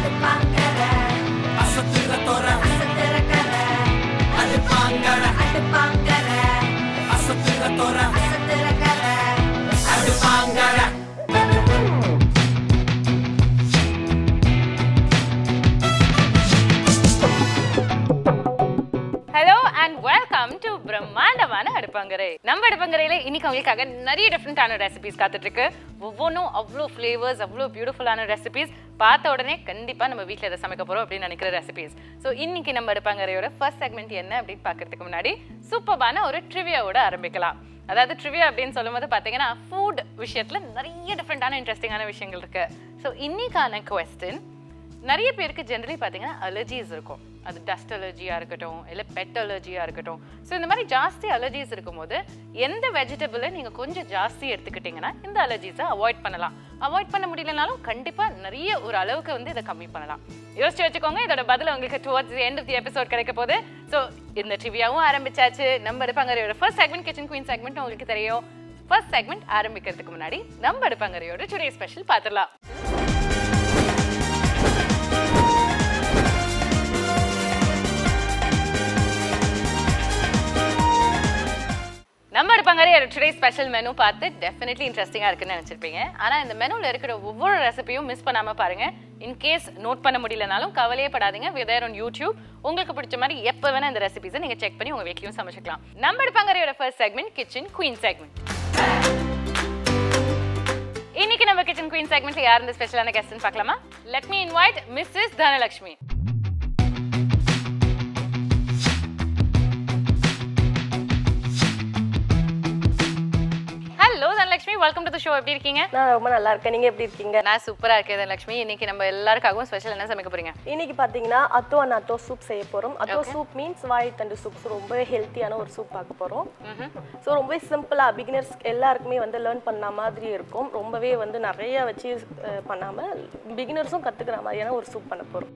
அடுப்பாங்கற அசத்துற தோற அசத்துற கர அடுப்பாங்கற அடுப்பாங்கற அசத்துற தோற அசத்துற கர அடுப்பாங்கற ஹலோ அண்ட் வெல்கம் டு பிரம்மாண்டமான அடுப்பங்கரை நம்ம அடுப்பங்கரையில இன்னைக்கு உங்களுக்காக நிறைய டிஃப்ரெண்டான ரெசிபிஸ் காத்துட்டு இருக்கு ஒவ்வொன்றும் அவ்வளோ ஃப்ளேவர்ஸ் அவ்வளோ பியூட்டிஃபுல்லான ரெசிபிஸ் பார்த்த உடனே கண்டிப்பா நம்ம வீட்டில் இதை சமைக்க போறோம் அப்படின்னு நினைக்கிற ரெசிபிஸ் ஸோ இன்னைக்கு நம்ம அடுப்பங்கரையோட ஃபர்ஸ்ட் செக்மெண்ட் என்ன அப்படின்னு பார்க்கறதுக்கு முன்னாடி சூப்பரான ஒரு ட்ரிவியாவோட ஆரம்பிக்கலாம் அதாவது ட்ரிவியா அப்படின்னு சொல்லும்போது பார்த்தீங்கன்னா ஃபுட் விஷயத்துல நிறைய டிஃப்ரெண்டான இன்ட்ரெஸ்டிங்கான விஷயங்கள் இருக்கு ஸோ இன்னைக்கான கொஸ்டின் நிறைய பேருக்கு ஜென்ரலி பார்த்தீங்கன்னா அலர்ஜிஸ் இருக்கும் அது டஸ்ட் அலர்ஜியாக இருக்கட்டும் இல்லை பெட் அலர்ஜியாக இருக்கட்டும் ஸோ இந்த மாதிரி ஜாஸ்தி அலர்ஜிஸ் இருக்கும்போது எந்த வெஜிடபிளை நீங்கள் கொஞ்சம் ஜாஸ்தி எடுத்துக்கிட்டிங்கன்னா இந்த அலர்ஜிஸை அவாய்ட் பண்ணலாம் அவாய்ட் பண்ண முடியலனாலும் கண்டிப்பாக நிறைய ஒரு அளவுக்கு வந்து இதை கம்மி பண்ணலாம் யோசிச்சு வச்சுக்கோங்க இதோட பதில் உங்களுக்கு towards end of the episode கிடைக்க போகுது ஸோ இந்த ட்ரிவியாவும் ஆரம்பிச்சாச்சு நம்ம எடுப்பாங்கரையோட first segment kitchen queen segment உங்களுக்கு தெரியும் ஃபர்ஸ்ட் செக்மெண்ட் ஆரம்பிக்கிறதுக்கு முன்னாடி நம்ம எடுப்பாங்கரையோட டுடே ஸ்பெஷல் பார்த்துடலாம் நம்ம எடுப்பாங்க டுடே ஸ்பெஷல் மெனு பார்த்து டெஃபினெட்லி இன்ட்ரெஸ்டிங்காக இருக்குன்னு நினச்சிருப்பீங்க ஆனால் இந்த மெனுவில் இருக்கிற ஒவ்வொரு ரெசிபியும் மிஸ் பண்ணாமல் பாருங்க இன்கேஸ் நோட் பண்ண முடியலனாலும் கவலையே படாதீங்க விதர் ஆன் யூடியூப் உங்களுக்கு பிடிச்ச மாதிரி எப்போ வேணால் இந்த ரெசிபிஸை நீங்கள் செக் பண்ணி உங்கள் வீட்லையும் சமைச்சிக்கலாம் நம்ம எடுப்பாங்கரையோட first segment kitchen queen segment இன்னைக்கு நம்ம கிச்சன் குயின் செக்மெண்ட்ல யார் இந்த ஸ்பெஷலான கெஸ்ட்னு பார்க்கலாமா let me invite Mrs Dhanalakshmi hello Dhanalakshmi welcome to the show எப்படி இருக்கீங்க நான் ரொம்ப நல்லா இருக்கேன் நீங்க எப்படி இருக்கீங்க நான் சூப்பரா இருக்கேன் தனலட்சுமி இன்னைக்கு நம்ம எல்லாருக்காகவும் ஸ்பெஷல் என்ன சமைக்க போறீங்க இன்னைக்கு பாத்தீங்கன்னா அத்தோ அண்ட் அத்தோ சூப் செய்ய போறோம் அத்தோ சூப் மீன்ஸ் வாழைத்தண்டு சூப் ஸோ ரொம்பவே ஹெல்த்தியான ஒரு சூப் பார்க்க போறோம் ஸோ ரொம்பவே சிம்பிளா பிகினர்ஸ் எல்லாருக்குமே வந்து லேர்ன் பண்ண மாதிரி இருக்கும் ரொம்பவே வந்து நிறைய வச்சு அஹ், பண்ணாம பிகினர்ஸும் கத்துக்கிற மாதிரியான ஒரு சூப் பண்ண போறோம்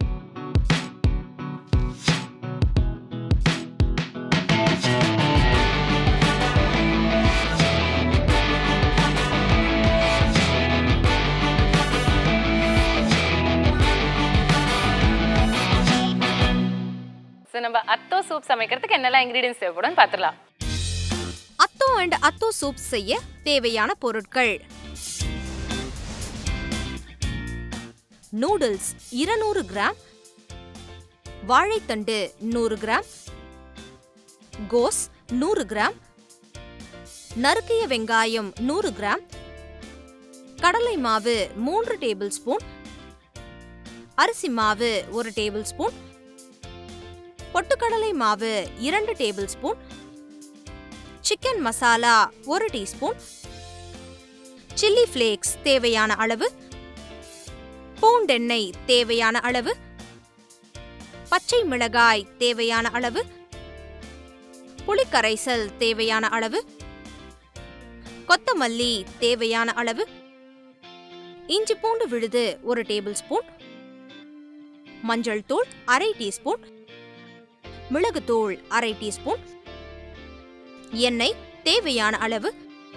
ஸோ நம்ம அத்தோ சூப் சமைக்கிறதுக்கு என்னெல்லாம் இன்கிரீடியன்ஸ் தேவைப்படும் பார்த்துடலாம் அத்தோ அண்ட் அத்தோ சூப் செய்ய தேவையான பொருட்கள் நூடுல்ஸ் இருநூறு கிராம் வாழைத்தண்டு நூறு கிராம் கோஸ் நூறு கிராம் நறுக்கிய வெங்காயம் நூறு கிராம் கடலை மாவு மூன்று டேபிள் ஸ்பூன் அரிசி மாவு ஒரு டேபிள் ஸ்பூன் பொட்டுக்கடலை மாவு இரண்டு டேபிள் ஸ்பூன் சிக்கன் மசாலா ஒரு டீஸ்பூன் சில்லி ஃப்ளேக்ஸ் தேவையான அளவு பூண்டெண்ணெய் தேவையான அளவு பச்சை மிளகாய் தேவையான அளவு புளிக்கரைசல் தேவையான அளவு கொத்தமல்லி தேவையான அளவு இஞ்சி பூண்டு விழுது ஒரு டேபிள் ஸ்பூன் மஞ்சள் தூள் அரை டீஸ்பூன் மிளகுத்தூள் அரை டீஸ்பூன் எண்ணெய் தேவையான அளவு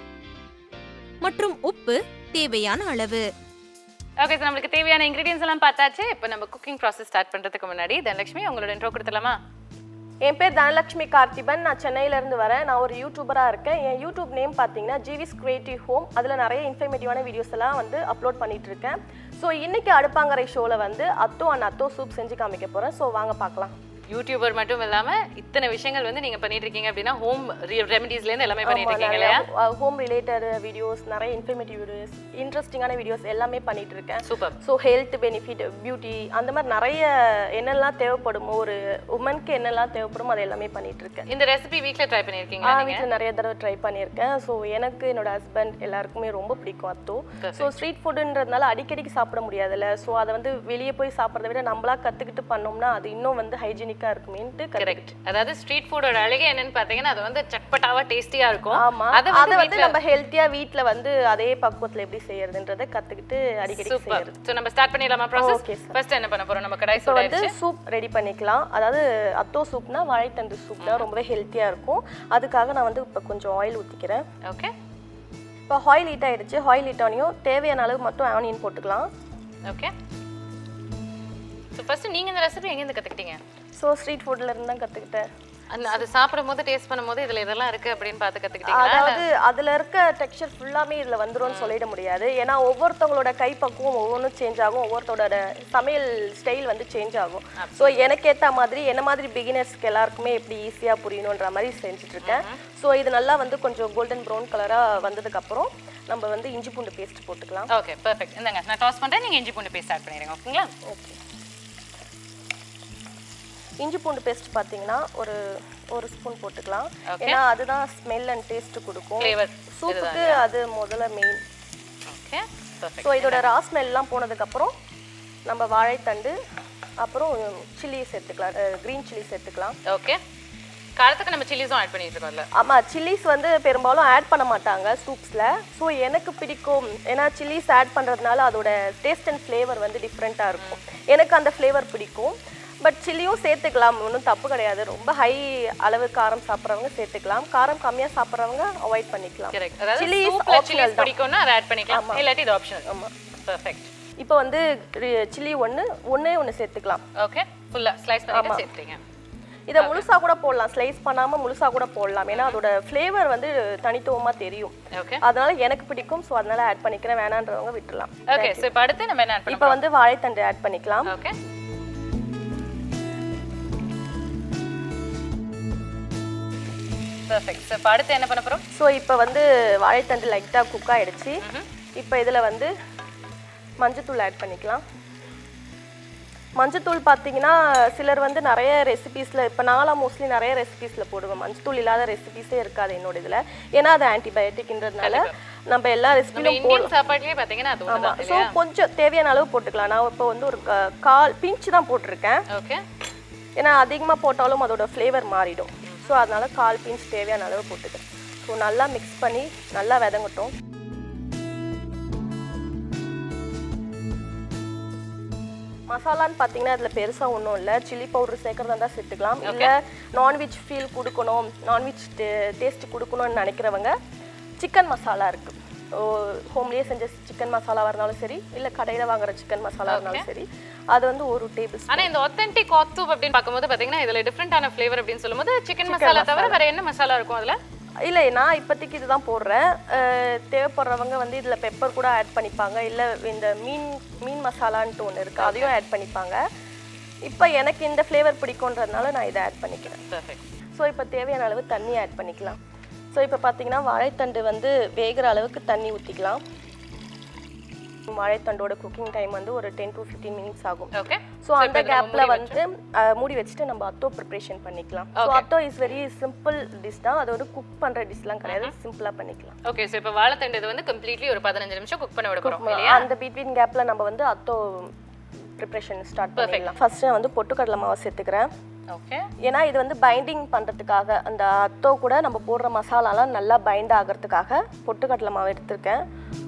மற்றும் உப்பு தேவையான அளவு ஓகே சார் நம்மளுக்கு தேவையான இன்கிரீடியன்ஸ் எல்லாம் பார்த்தாச்சு இப்போ நம்ம குக்கிங் ப்ராசஸ் ஸ்டார்ட் பண்றதுக்கு முன்னாடி தனலட்சுமி உங்களோட இன்ட்ரோ கொடுத்துலாமா என் பேர் தனலட்சுமி பார்த்திபன் நான் சென்னையில இருந்து வரேன் நான் ஒரு யூடியூபரா இருக்கேன் என் யூடியூப் நேம் பார்த்தீங்கன்னா ஜிவிஸ் கிரியேட்டிவ் ஹோம் அதுல நிறைய இன்ஃபர்மேட்டிவான வீடியோஸ் எல்லாம் வந்து அப்லோட் பண்ணிட்டு இருக்கேன் ஸோ இன்னைக்கு அடுப்பாங்கரை ஷோல வந்து அத்தோ அண்ட் அத்தோ சூப் செஞ்சு காமிக்க போறேன் ஸோ வாங்க பார்க்கலாம் யூடியூபர் மட்டும் இல்லாம இத்தனை விஷயங்கள் வந்து நீங்க பண்ணிட்டு இருக்கீங்க அப்படின்னா ஹோம் ரெமெடிஸ்ல இருந்து எல்லாமே பண்ணிட்டு இருக்கீங்க இல்லையா ஹோம் ரிலேட்டட் வீடியோஸ் நிறைய இன்ஃபர்மேட்டிவ் வீடியோஸ் இன்ட்ரெஸ்டிங்கான வீடியோஸ் எல்லாமே பண்ணிட்டு இருக்கேன் super so health benefit beauty அந்த மாதிரி நிறைய என்னெல்லாம் தேவைப்படுமோ ஒரு உமனுக்கு என்னெல்லாம் தேவைப்படுமோ அது எல்லாமே பண்ணிட்டு இருக்கேன் இந்த ரெசிபி வீட்ல ட்ரை பண்ணிருக்கீங்களா நான் நீங்க வீட்டில் நிறைய தடவை ட்ரை பண்ணியிருக்கேன் ஸோ எனக்கு என்னோட ஹஸ்பண்ட் எல்லாருக்குமே ரொம்ப பிடிக்கும் அத்தோ ஸோ ஸ்ட்ரீட் ஃபுட்டுன்றதுனால அடிக்கடிக்கு சாப்பிட முடியாதுல்ல ஸோ அதை வந்து வெளியே போய் சாப்பிட்றத விட நம்மளா கற்றுக்கிட்டு பண்ணோம்னா அது இன்னும் வந்து ஹைஜீனிக்காக இருக்குமேன்ட்டு கரெக்ட் அதாவது ஸ்ட்ரீட் ஃபுட்டோட அழகே என்னன்னு பாத்தீங்கன்னா அது வந்து சட்பட்டாவா டேஸ்டியா இருக்கும் ஆமா அதை அதை வந்து வந்து நம்ம ஹெல்த்தியா வீட்ல வந்து அதே பக்குவத்துல எப்படி செய்யறதுன்றதை கத்துக்கிட்டு அடிக்கடி சூப்பர் செய்யறது சோ நம்ம ஸ்டார்ட் பண்ணிடலாமா ப்ராசஸ் Okay, sir. ஃபர்ஸ்ட் என்ன பண்ண போறோம் நம்ம கடாய் இப்போ வந்து சூடாயிருச்சு சூப் ரெடி பண்ணிக்கலாம் அதாவது அத்தோ சூப்னா வாழைத்தண்டு சூப் தான் ரொம்பவே ஹெல்த்தியா இருக்கும் அதுக்காக நான் வந்து இப்போ கொஞ்சம் ஆயில் ஊற்றிக்கிறேன் ஓகே இப்போ ஆயில் ஹீட் ஆயிடுச்சு ஆயில் ஹீட் ஆனியும் தேவையான அளவு மட்டும் ஆனியன் போட்டுக்கலாம் ஓகே ஃபர்ஸ்ட் நீங்க இந்த ரெசிபி எங்க இருந்து கத்துக்கிட்டீங்க ஸோ ஸ்ட்ரீட் ஃபுட்ல இருந்து தான் கற்றுக்கிட்டேன் அந்த அது சாப்பிடும் போது டேஸ்ட் பண்ணும்போது இதுல இதெல்லாம் இருக்கு அப்படின்னு பார்த்து கத்துக்கிட்டீங்களா அதாவது அதுல இருக்க டெக்ஸ்சர் ஃபுல்லாமே இதுல வந்துரும்னு சொல்லிட முடியாது ஏன்னா ஒவ்வொருத்தவங்களோட கைப்பக்குவம் ஒவ்வொன்றும் சேஞ்ச் ஆகும் ஒவ்வொருத்தரோட சமையல் ஸ்டைல் வந்து சேஞ்ச் ஆகும் ஸோ எனக்கு ஏத்த மாதிரி என்ன மாதிரி பிகினர்ஸ்க்கு எல்லாருக்குமே எப்படி ஈஸியா புரியணுன்ற மாதிரி செஞ்சுட்டு இருக்கேன் ஸோ இது நல்லா வந்து கொஞ்சம் கோல்டன் ப்ரௌன் கலரா வந்ததுக்கு அப்புறம் நம்ம வந்து இஞ்சி பூண்டு பேஸ்ட் போட்டுக்கலாம் ஓகே பெர்ஃபெக்ட் இந்தாங்க நான் டாஸ் பண்றேன் நீங்க இஞ்சி பூண்டு பேஸ்ட் ஆட் பண்ணிடுங்க ஓகேங்களா ஓகே இஞ்சி பூண்டு பேஸ்ட் பார்த்தீங்கன்னா ஒரு ஒரு ஸ்பூன் போட்டுக்கலாம் Okay. ஏன்னா அதுதான் ஸ்மெல் அண்ட் டேஸ்ட் கொடுக்கும் Flavour சூப்புக்கு அது முதல்ல மெயின் ஓகே பெர்ஃபெக்ட் ஸோ இதோட ரா ஸ்மெல்லாம் போனதுக்கப்புறம் நம்ம வாழைத்தண்டு அப்புறம் சில்லி சேர்த்துக்கலாம் க்ரீன் சில்லி சேர்த்துக்கலாம் ஓகே காரத்துக்கு நம்ம சில்லிஸும் ஆட் பண்ணிட்டு இருக்கோம்ல ஆமாம் சில்லிஸ் வந்து பெரும்பாலும் ஆட் பண்ண மாட்டாங்க சூப்ஸில் ஸோ எனக்கு பிடிக்கும் ஏன்னா சில்லிஸ் ஆட் பண்ணுறதுனால அதோட டேஸ்ட் அண்ட் ஃப்ளேவர் வந்து டிஃப்ரெண்ட்டாக இருக்கும் எனக்கு அந்த ஃப்ளேவர் பிடிக்கும் பட் சில்லியும் சேர்த்துக்கலாம் ஒன்றும் தப்பு கிடையாது ரொம்ப ஹை அளவு காரம் சாப்பிட்றவங்க சேர்த்துக்கலாம் காரம் கம்மியாக சாப்பிட்றவங்க அவாய்ட் பண்ணிக்கலாம் கரெக்ட் அதாவது Chilli is சூப்ல optional சில்லிஸ் தான். பிடிக்கும்னா அதை ஆட் பண்ணிக்கலாம் இல்லாட்டி இது ஆப்ஷனல் ஆமாம் பெர்ஃபெக்ட் இப்போ வந்து சில்லி ஒன்று ஒன்றே ஒன்று சேர்த்துக்கலாம் ஓகே ஃபுல்லா ஸ்லைஸ் பண்ணி சேர்த்துட்டீங்க இதை முழுசா கூட போடலாம் ஸ்லைஸ் பண்ணாம முழுசா கூட போடலாம் ஏன்னா அதோட ஃப்ளேவர் வந்து தனித்துவமா தெரியும் ஓகே அதனால எனக்கு பிடிக்கும் ஸோ அதனால ஆட் பண்ணிக்கிறேன் வேணான்றவங்க விட்டுலாம் ஓகே சோ இப்போ அடுத்து நம்ம என்ன ஆட் இப்போ பண்ணலாம் வந்து வாழைத்தண்டு ஆட் பண்ணிக்கலாம் ஓகே பெர்ஃபெக்ட் சோ இப்போ அடுத்து என்ன பண்ண போறோம் ஸோ இப்போ வந்து வாழைத்தண்டு லைட்டாக குக் ஆயிடுச்சு இப்போ இதில் வந்து மஞ்சத்தூள் ஆட் பண்ணிக்கலாம் மஞ்சத்தூள் பார்த்தீங்கன்னா சிலர் வந்து நிறைய ரெசிபீஸில் இப்போ நான்லாம் மோஸ்ட்லி நிறைய ரெசிபீஸில் போடுவேன் மஞ்சத்தூள் இல்லாத ரெசிபீஸே இருக்காது என்னோட இதில் ஏன்னா அது ஆன்டிபயோட்டிக்ன்றதுனால நம்ம எல்லா நம்ம ரெசிபிலும் இந்தியன் சாப்பாட்லயே பாத்தீங்கன்னா அது ஆமா ஒண்ணுதான் ஸோ கொஞ்சம் தேவையான அளவு போட்டுக்கலாம் நான் இப்போ வந்து ஒரு க- கால் பிஞ்ச் தான் போட்டிருக்கேன் ஓகே ஏன்னா அதிகமாக போட்டாலும் அதோட ஃப்ளேவர் மாறிடும் ஸோ அதனால கால் பிஞ்ச் தேவையான அளவு போட்டுக்கிறேன் ஸோ நல்லா மிக்ஸ் பண்ணி நல்லா விதங்கட்டும் மசாலான்னு பார்த்தீங்கன்னா இதில் பெருசாக ஒன்றும் இல்லை சில்லி பவுடர் சேர்க்குறதா இருந்தால் சேர்த்துக்கலாம் இல்லை நான்வெஜ் ஃபீல் கொடுக்கணும் நான்வெஜ் டேஸ்ட் கொடுக்கணும்னு நினைக்கிறவங்க சிக்கன் மசாலா இருக்குது ஹோம்லேயே செஞ்ச சிக்கன் மசாலாவாக இருந்தாலும் சரி இல்லை கடையில் வாங்குற சிக்கன் மசாலா இருந்தாலும் சரி அது வந்து ஒரு டேபிள் ஆனா இந்த ஒத்தென்டிக் காத்தூப் அப்படின்னு பார்க்கும்போது பாத்தீங்கன்னா இதுல டிஃப்ரெண்டான ஃப்ளேவர் அப்படின்னு சொல்லும்போது சிக்கன் மசாலா தவிர வேற என்ன மசாலா இருக்கும் அதுல இல்லை நான் இப்போதைக்கு இதுதான் போடுறேன் அஹ் தேவைப்படுறவங்க வந்து இதில் பெப்பர் கூட ஆட் பண்ணிப்பாங்க இல்லை இந்த மீன் மீன் மசாலான்ட்டு ஒன்று இருக்குது அதையும் ஆட் பண்ணிப்பாங்க இப்போ எனக்கு இந்த ஃப்ளேவர் பிடிக்குன்றதுனால நான் இதை ஆட் பண்ணிக்கிறேன் பெர்ஃபெக்ட் ஸோ இப்போ தேவையான அளவு தண்ணி ஆட் பண்ணிக்கலாம் ஸோ இப்போ பார்த்தீங்கன்னா வாழைத்தண்டு வந்து வேகிற அளவுக்கு தண்ணி ஊற்றிக்கலாம் வாழைத்தண்டோட குக்கிங் டைம் வந்து ஒரு டென் டு ஃபிஃப்டீன் மினிட்ஸ் ஆகும் ஓகே ஸோ அந்த கேப்ல வந்து அஹ், மூடி வச்சுட்டு நம்ம அத்தோ ப்ரிப்பரேஷன் பண்ணிக்கலாம் so atho is very simple dish தான் அது வந்து குக் பண்ற டிஷ்லாம் கிடையாது சிம்பிளா பண்ணிக்கலாம் ஓகே சோ இப்போ வாழைத்தண்டு இது வந்து கம்ப்ளீட்லி ஒரு பதினஞ்சு நிமிஷம் குக் பண்ண விட போறோம் இல்லையா அந்த பிட்வீன் கேப்ல நம்ம வந்து அத்தோ ப்ரிப்பரேஷன் ஸ்டார்ட் பண்ணிடலாம் ஃபர்ஸ்ட் நான் வந்து பொட்டுக்கடலை மாவு சேர்த்துக்கிறேன் ஓகே ஏன்னா இது வந்து பைண்டிங் பண்றதுக்காக அந்த அத்தோ கூட நம்ம போடுற மசாலாலாம் நல்லா பைண்ட் ஆகிறதுக்காக பொட்டுக்கடலை மாவு எடுத்திருக்கேன்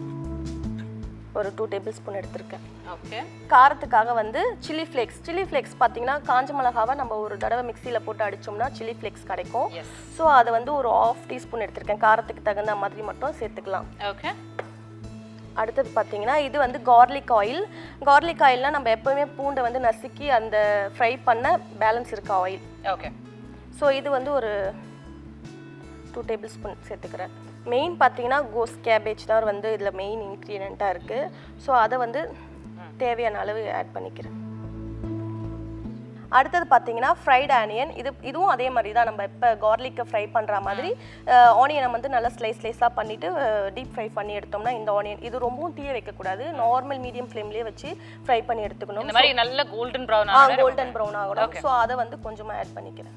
ஒரு டூ டேபிள் ஸ்பூன் எடுத்திருக்கேன் ஓகே காரத்துக்காக வந்து சில்லி ஃப்ளேக்ஸ் சில்லி ஃப்ளேக்ஸ் பார்த்தீங்கன்னா காஞ்ச மிளகாவை நம்ம ஒரு தடவை மிக்சியில் போட்டு அடிச்சோம்னா சில்லி ஃப்ளேக்ஸ் கிடைக்கும் எஸ் ஸோ அதை வந்து ஒரு ஆஃப் டீஸ்பூன் எடுத்திருக்கேன் காரத்துக்கு தகுந்த மாதிரி மட்டும் சேர்த்துக்கலாம் ஓகே அடுத்தது பார்த்தீங்கன்னா இது வந்து கார்லிக் ஆயில் கார்லிக் ஆயில்னால் நம்ம எப்போவுமே பூண்டை வந்து நசுக்கி அந்த ஃப்ரை பண்ண பேலன்ஸ் இருக்க ஆயில் ஓகே ஸோ இது வந்து ஒரு டூ டேபிள் ஸ்பூன் சேர்த்துக்கிறேன் மெயின் பார்த்தீங்கன்னா கோஸ் கேபேஜ் தான் வந்து இதில் மெயின் இன்க்ரீடியண்ட்டாக இருக்குது ஸோ அதை வந்து தேவையான அளவு ஆட் பண்ணிக்கிறேன் அடுத்தது பார்த்தீங்கன்னா ஃப்ரைட் ஆனியன் இது இதுவும் அதே மாதிரி தான் நம்ம இப்போ கார்லிக்கை ஃப்ரை பண்ணுற மாதிரி ஆனியனை வந்து நல்லா ஸ்லைஸ் ஸ்லைஸாக பண்ணிவிட்டு டீப் ஃப்ரை பண்ணி எடுத்தோம்னா இந்த ஆனியன் இது ரொம்பவும் தீய வைக்கக்கூடாது நார்மல் மீடியம் ஃப்ளேம்லேயே வச்சு ஃப்ரை பண்ணி எடுத்துக்கணும் இந்த மாதிரி நல்ல கோல்டன் ப்ரௌன் ஆ கோல்டன் ப்ரௌன் ஆகணும் ஸோ அதை வந்து கொஞ்சமாக ஆட் பண்ணிக்கிறேன்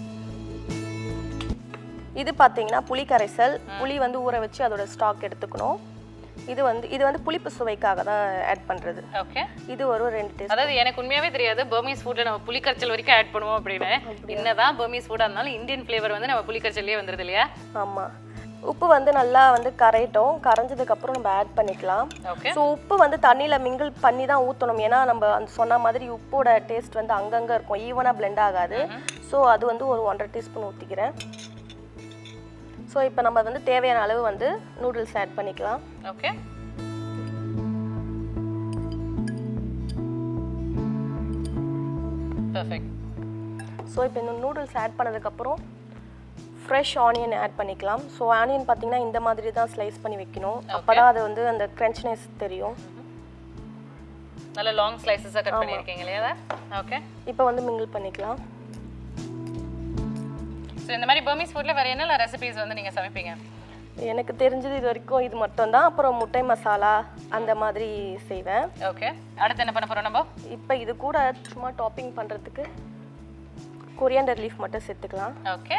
இது பார்த்தீங்கன்னா புளி கரைசல் புளி வந்து ஊற வச்சு அதோட ஸ்டாக் எடுத்துக்கணும் இது வந்து இது வந்து புளிப்பு சுவைக்காக தான் ஆட் பண்ணுறது ஓகே இது ஒரு ரெண்டு டேஸ்ட் அதாவது எனக்கு உண்மையாவே தெரியாது பர்மீஸ் ஃபுட்ல நம்ம புளிக்கரைச்சல் வரைக்கும் ஆட் பண்ணுவோம் அப்படின்னு என்னதான் பர்மீஸ் ஃபுட்டா இருந்தாலும் இந்தியன் ஃப்ளேவர் வந்து நம்ம புளிக்கரைச்சல்லே வந்துருது இல்லையா ஆமாம் உப்பு வந்து நல்லா வந்து கரையட்டும் கரைஞ்சதுக்கப்புறம் நம்ம ஆட் பண்ணிக்கலாம் ஓகே ஸோ உப்பு வந்து தண்ணியில் மிங்கிள் பண்ணி தான் ஊற்றணும் ஏன்னா நம்ம அந்த சொன்ன மாதிரி உப்போட டேஸ்ட் வந்து அங்கங்கே இருக்கும் ஈவனாக blend ஆகாது ஸோ அது வந்து ஒரு ஒன்றரை டீஸ்பூன் ஊற்றிக்கிறேன் ஸோ இப்போ நம்ம வந்து தேவையான அளவு வந்து நூடுல்ஸ் ஆட் பண்ணிக்கலாம் ஓகே பர்ஃபெக்ட் ஸோ இப்போ இந்த நூடுல்ஸ் ஆட் பண்ணதுக்கப்புறம் ஃப்ரெஷ் ஆனியன் ஆட் பண்ணிக்கலாம் ஸோ ஆனியன் பார்த்தீங்கன்னா இந்த மாதிரி தான் ஸ்லைஸ் பண்ணி வைக்கணும் அப்போ தான் அது வந்து அந்த க்ரன்ச்னஸ் தெரியும் நல்ல லாங் ஸ்லைசஸாக கட் பண்ணியிருக்கீங்க இல்லையா ஓகே இப்போ வந்து மிங்கிள் பண்ணிக்கலாம் ஸோ இந்த மாதிரி பர்மீஸ் ஃபுட்டில் வேறு என்னென்ன ரெசிபிஸ் வந்து நீங்கள் சமைப்பீங்க எனக்கு தெரிஞ்சது இது வரைக்கும் இது மட்டும் தான் அப்புறம் முட்டை மசாலா அந்த மாதிரி செய்வேன் ஓகே அடுத்து என்ன பண்ண போகிறோம் நம்ம இப்போ இது கூட சும்மா டாப்பிங் பண்ணுறதுக்கு கொரியாண்டர் லீஃப் மட்டும் சேர்த்துக்கலாம் ஓகே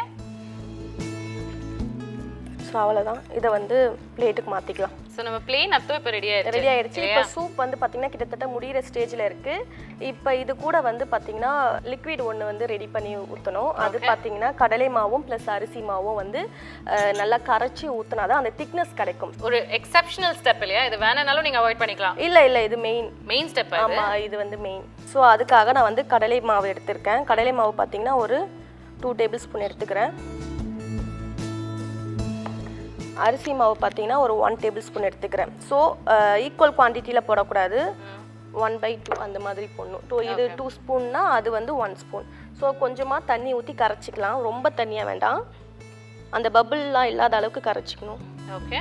ஸோ அவ்வளோதான் இதை வந்து பிளேட்டுக்கு மாற்றிக்கலாம் ஸோ நம்ம பிளேன் அத்தோ இப்போ ரெடி ஆயிடுச்சு ரெடி ஆயிடுச்சு இப்போ சூப் வந்து பார்த்தீங்கன்னா கிட்டத்தட்ட முடியிற ஸ்டேஜில் இருக்கு இப்போ இது கூட வந்து பார்த்தீங்கன்னா லிக்விட் ஒன்று வந்து ரெடி பண்ணி ஊற்றணும் அது பார்த்தீங்கன்னா கடலை மாவும் ப்ளஸ் அரிசி மாவும் வந்து அஹ், நல்லா கரைச்சி ஊற்றினா தான் அந்த திக்னஸ் கிடைக்கும் ஒரு எக்ஸப்ஷனல் ஸ்டெப் இல்லையா இது வேணாலும் நீங்கள் அவாய்ட் பண்ணிக்கலாம் இல்லை இல்லை இது மெயின் மெயின் ஸ்டெப் ஆமா இது வந்து மெயின் ஸோ அதுக்காக நான் வந்து கடலை மாவு எடுத்திருக்கேன் கடலை மாவு பார்த்தீங்கன்னா ஒரு டூ டேபிள் ஸ்பூன் எடுத்துக்கிறேன் அரிசி மாவு பார்த்தீங்கன்னா ஒரு ஒன் டேபிள் ஸ்பூன் எடுத்துக்கிறேன் ஸோ ஈக்குவல் குவான்டிட்டியில் போடக்கூடாது ஒன் பை டூ அந்த மாதிரி போடணும் டூ இது டூ ஸ்பூன்னா அது வந்து ஒன் ஸ்பூன் ஸோ கொஞ்சமாக தண்ணி ஊற்றி கரைச்சிக்கலாம் ரொம்ப தண்ணியாக வேண்டாம் அந்த பபிள்லாம் இல்லாத அளவுக்கு கரைச்சிக்கணும் ஓகே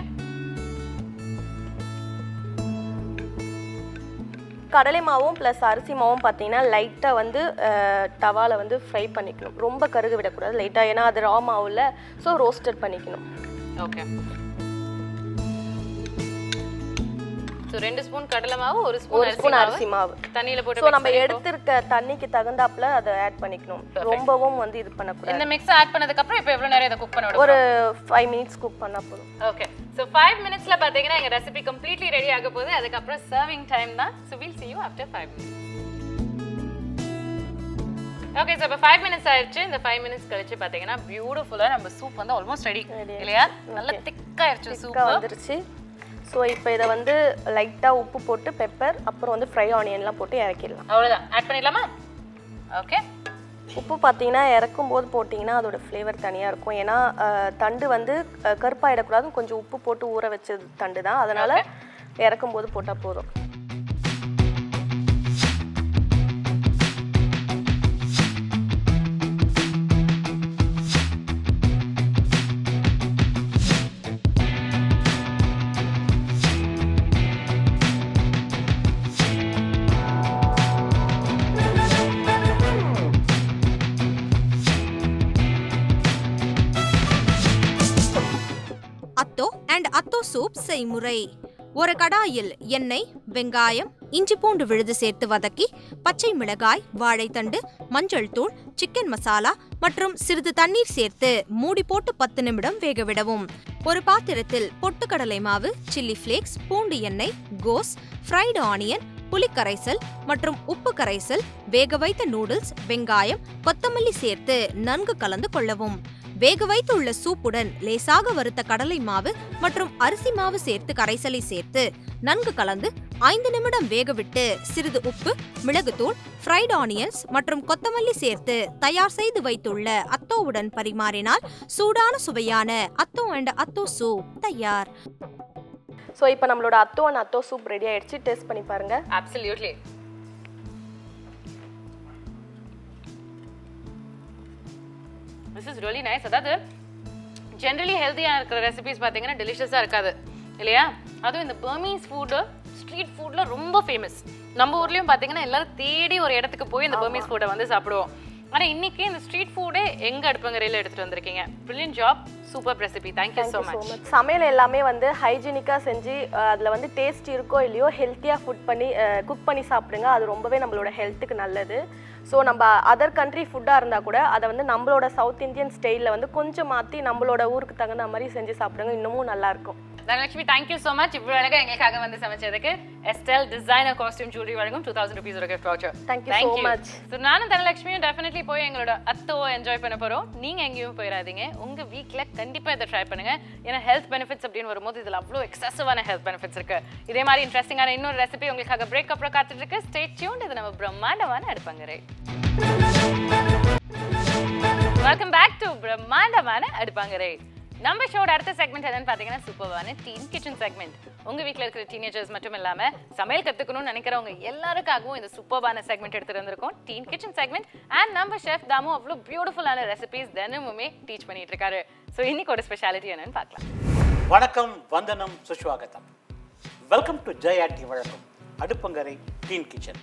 கடலை மாவும் ப்ளஸ் அரிசி மாவும் பார்த்தீங்கன்னா லைட்டாக வந்து டவாவில் வந்து ஃப்ரை பண்ணிக்கணும் ரொம்ப கருக விடக்கூடாது லைட்டாக ஏன்னா அது ரா மாவில் ஸோ ரோஸ்டட் பண்ணிக்கணும் ஓகே ஸோ ரெண்டு ஸ்பூன் கடலை மாவு ஒரு ஸ்பூன் ஒரு ஸ்பூன் அரிசி மாவு தண்ணியில் போட்டு ஸோ mix நம்ம பண்ணி- எடுத்திருக்க தண்ணிக்கு தகுந்தாப்புல அதை ஆட் பண்ணிக்கணும் ரொம்பவும் வந்து இது பண்ணக்கூடாது இந்த மிக்ஸ் ஆட் பண்ணதுக்கு அப்புறம் இப்போ எவ்வளவு நேரம் இதை குக் பண்ண விடுவோம் ஒரு ஃபைவ் மினிட்ஸ் குக் பண்ணால் போதும் ஓகே ஸோ ஃபைவ் மினிட்ஸ்ல பாத்தீங்கன்னா எங்க ரெசிபி கம்ப்ளீட்லி ரெடி ஆக போகுது அதுக்கப்புறம் சர்விங் டைம் தான் so will see you after five minutes okay so இப்போ ஃபைவ் மினிட்ஸ் ஆயிடுச்சு இந்த ஃபைவ் மினிட்ஸ் கழிச்சு பார்த்தீங்கன்னா பியூட்டிஃபுல்லாக நம்ம சூப் வந்து ஆல்மோஸ்ட் ரெடி இல்லையா நல்ல திக்காயிருச்சு சூப் திக்காக வந்துருச்சு ஸோ இப்போ இதை வந்து லைட்டாக உப்பு போட்டு பெப்பர் அப்புறம் வந்து ஃப்ரை ஆனியன்லாம் போட்டு இறக்கிடலாம் அவ்வளோதான் ஆட் பண்ணிடலாமா ஓகே உப்பு பார்த்தீங்கன்னா இறக்கும் போது போட்டிங்கன்னா அதோட ஃப்ளேவர் தனியாக இருக்கும் ஏன்னா அஹ், தண்டு வந்து அஹ், கருப்பாயிடக்கூடாதுன்னு கொஞ்சம் உப்பு போட்டு ஊற வச்சது தண்டு தான் அதனால இறக்கும் போது போட்டால் போதும் அத்தோ அண்ட் அத்தோ சூப் செய்முறை ஒரு கடாயில் எண்ணெய் வெங்காயம் இஞ்சி பூண்டு விழுது சேர்த்து வதக்கி பச்சை மிளகாய் வாழைத்தண்டு மஞ்சள் தூள் சிக்கன் மசாலா மற்றும் சிறிது தண்ணீர் சேர்த்து மூடி போட்டு பத்து நிமிடம் வேகவிடவும் ஒரு பாத்திரத்தில் பொட்டுக்கடலை மாவு சில்லி ஃப்ளேக்ஸ் பூண்டு எண்ணெய் கோஸ் ஃப்ரைடு ஆனியன் புளிக்கரைசல் மற்றும் உப்பு கரைசல் வேக வைத்த நூடுல்ஸ் வெங்காயம் கொத்தமல்லி சேர்த்து நன்கு கலந்து கொள்ளவும் வேக வைத்துள்ள சூப்புடன் லேசாக வறுத்த கடலை மாவு மற்றும் அரிசி மாவு சேர்த்து கரைசலை சேர்த்து நன்கு கலந்து ஐந்து நிமிடம் வேகவிட்டு சிறிது உப்பு மிளகுத்தூள் ஃப்ரைட் ஆனியன்ஸ் மற்றும் கொத்தமல்லி சேர்த்து தயார் செய்து வைத்துள்ள அத்தோவுடன் பரிமாறினால் சூடான சுவையான அத்தோ அண்ட் அத்தோ சூப் தயார் ஸோ இப்போ நம்மளோட atho and atho soup ready ஆயிடுச்சு டேஸ்ட் பண்ணி பாருங்க absolutely this is really nice அதாவது ஜென்ரலி ஹெல்த்தியாக இருக்கிற ரெசிபிஸ் பார்த்தீங்கன்னா டெலிஷியஸாக இருக்காது இல்லையா அதுவும் இந்த பர்மீஸ் ஃபுட்டு ஸ்ட்ரீட் ஃபுட்டில் ரொம்ப ஃபேமஸ் நம்ம ஊர்லேயும் பார்த்தீங்கன்னா எல்லாரும் தேடி ஒரு இடத்துக்கு போய் இந்த பர்மீஸ் ஃபுட்டை வந்து சாப்பிடுவோம் ஆனால் இன்னைக்கு இந்த ஸ்ட்ரீட் ஃபுட்டே எங்க அடுப்பங்கரையில் எடுத்துட்டு வந்திருக்கீங்க brilliant job super recipe thank you so much சமையல் எல்லாமே வந்து ஹைஜீனிக்காக செஞ்சு அஹ், அதுல வந்து டேஸ்ட் இருக்கோ இல்லையோ ஹெல்த்தியாக ஃபுட் பண்ணி குக் பண்ணி சாப்பிடுங்க அது ரொம்பவே நம்மளோட ஹெல்த்துக்கு நல்லது ஸோ நம்ம அதர் கண்ட்ரி ஃபுட்டாக இருந்தால் கூட அதை வந்து நம்மளோட சவுத் இந்தியன் ஸ்டைலில் வந்து கொஞ்சம் மாற்றி நம்மளோட ஊருக்கு தகுந்த மாதிரி செஞ்சு சாப்பிடுங்க இன்னமும் நல்லா இருக்கும் தனலட்சுமி தேங்க்யூ ஸோ மச் இவ்வளோ அழகாக எங்களுக்காக வந்து சமைச்சதுக்கு எஸ்டெல் டிசைனர் காஸ்டியூம் ஜுவல்லரி வழங்கும் டூ தௌசண்ட் ருபீஸ் ஒரு gift voucher Thank you so much. So நானும் தனலட்சுமியும் டெஃபினெட்லி போய் எங்களோட அத்தோவை என்ஜாய் பண்ண போகிறோம் நீங்கள் எங்கேயும் போயிடாதீங்க உங்கள் வீட்டில் கண்டிப்பாக இதை ட்ரை பண்ணுங்க ஏன்னா ஹெல்த் பெனிஃபிட்ஸ் அப்படின்னு வரும்போது இதில் அவ்வளோ எக்ஸசிவான ஹெல்த் பெனிஃபிட்ஸ் இருக்கு இதே மாதிரி இன்ட்ரெஸ்டிங்கான இன்னொரு ரெசிபி உங்களுக்காக பிரேக் அப்புறம் காத்துட்டு இருக்கு ஸ்டே டியூன் இது நம்ம பிரம்மாண்டமான அடுப்பங்கரை வெல்கம் பேக் டு பிரம்மாண்டமான அடுப்பாங்கரை நம்ம ஷோட அடுத்த செக்மெண்ட் என்னன்னு பார்த்தீங்கன்னா சூப்பர்வான டீன் கிச்சன் செக்மெண்ட் உங்க வீட்ல இருக்கிற டீனேஜர்ஸ் மட்டும் இல்லாம சமையல் கத்துக்கணும்னு நினைக்கிறவங்க எல்லாருக்காகவும் இந்த சூப்பர்பான செக்மெண்ட் எடுத்துட்டு வந்திருக்கோம் டீன் கிச்சன் செக்மெண்ட் அண்ட் நம்ம ஷெஃப் தாமு அவ்வளோ பியூட்டிஃபுல்லான ரெசிபிஸ் தினமுமே டீச் பண்ணிட்டு இருக்காரு ஸோ இன்னைக்கு ஒரு ஸ்பெஷாலிட்டி என்னன்னு பார்க்கலாம் வணக்கம் வந்தனம் சுஷ்வாகத்தம் வெல்கம் டு ஜெய் ஆட்டி வழக்கம் அடுப்பங்கரை டீன் கிச்சன்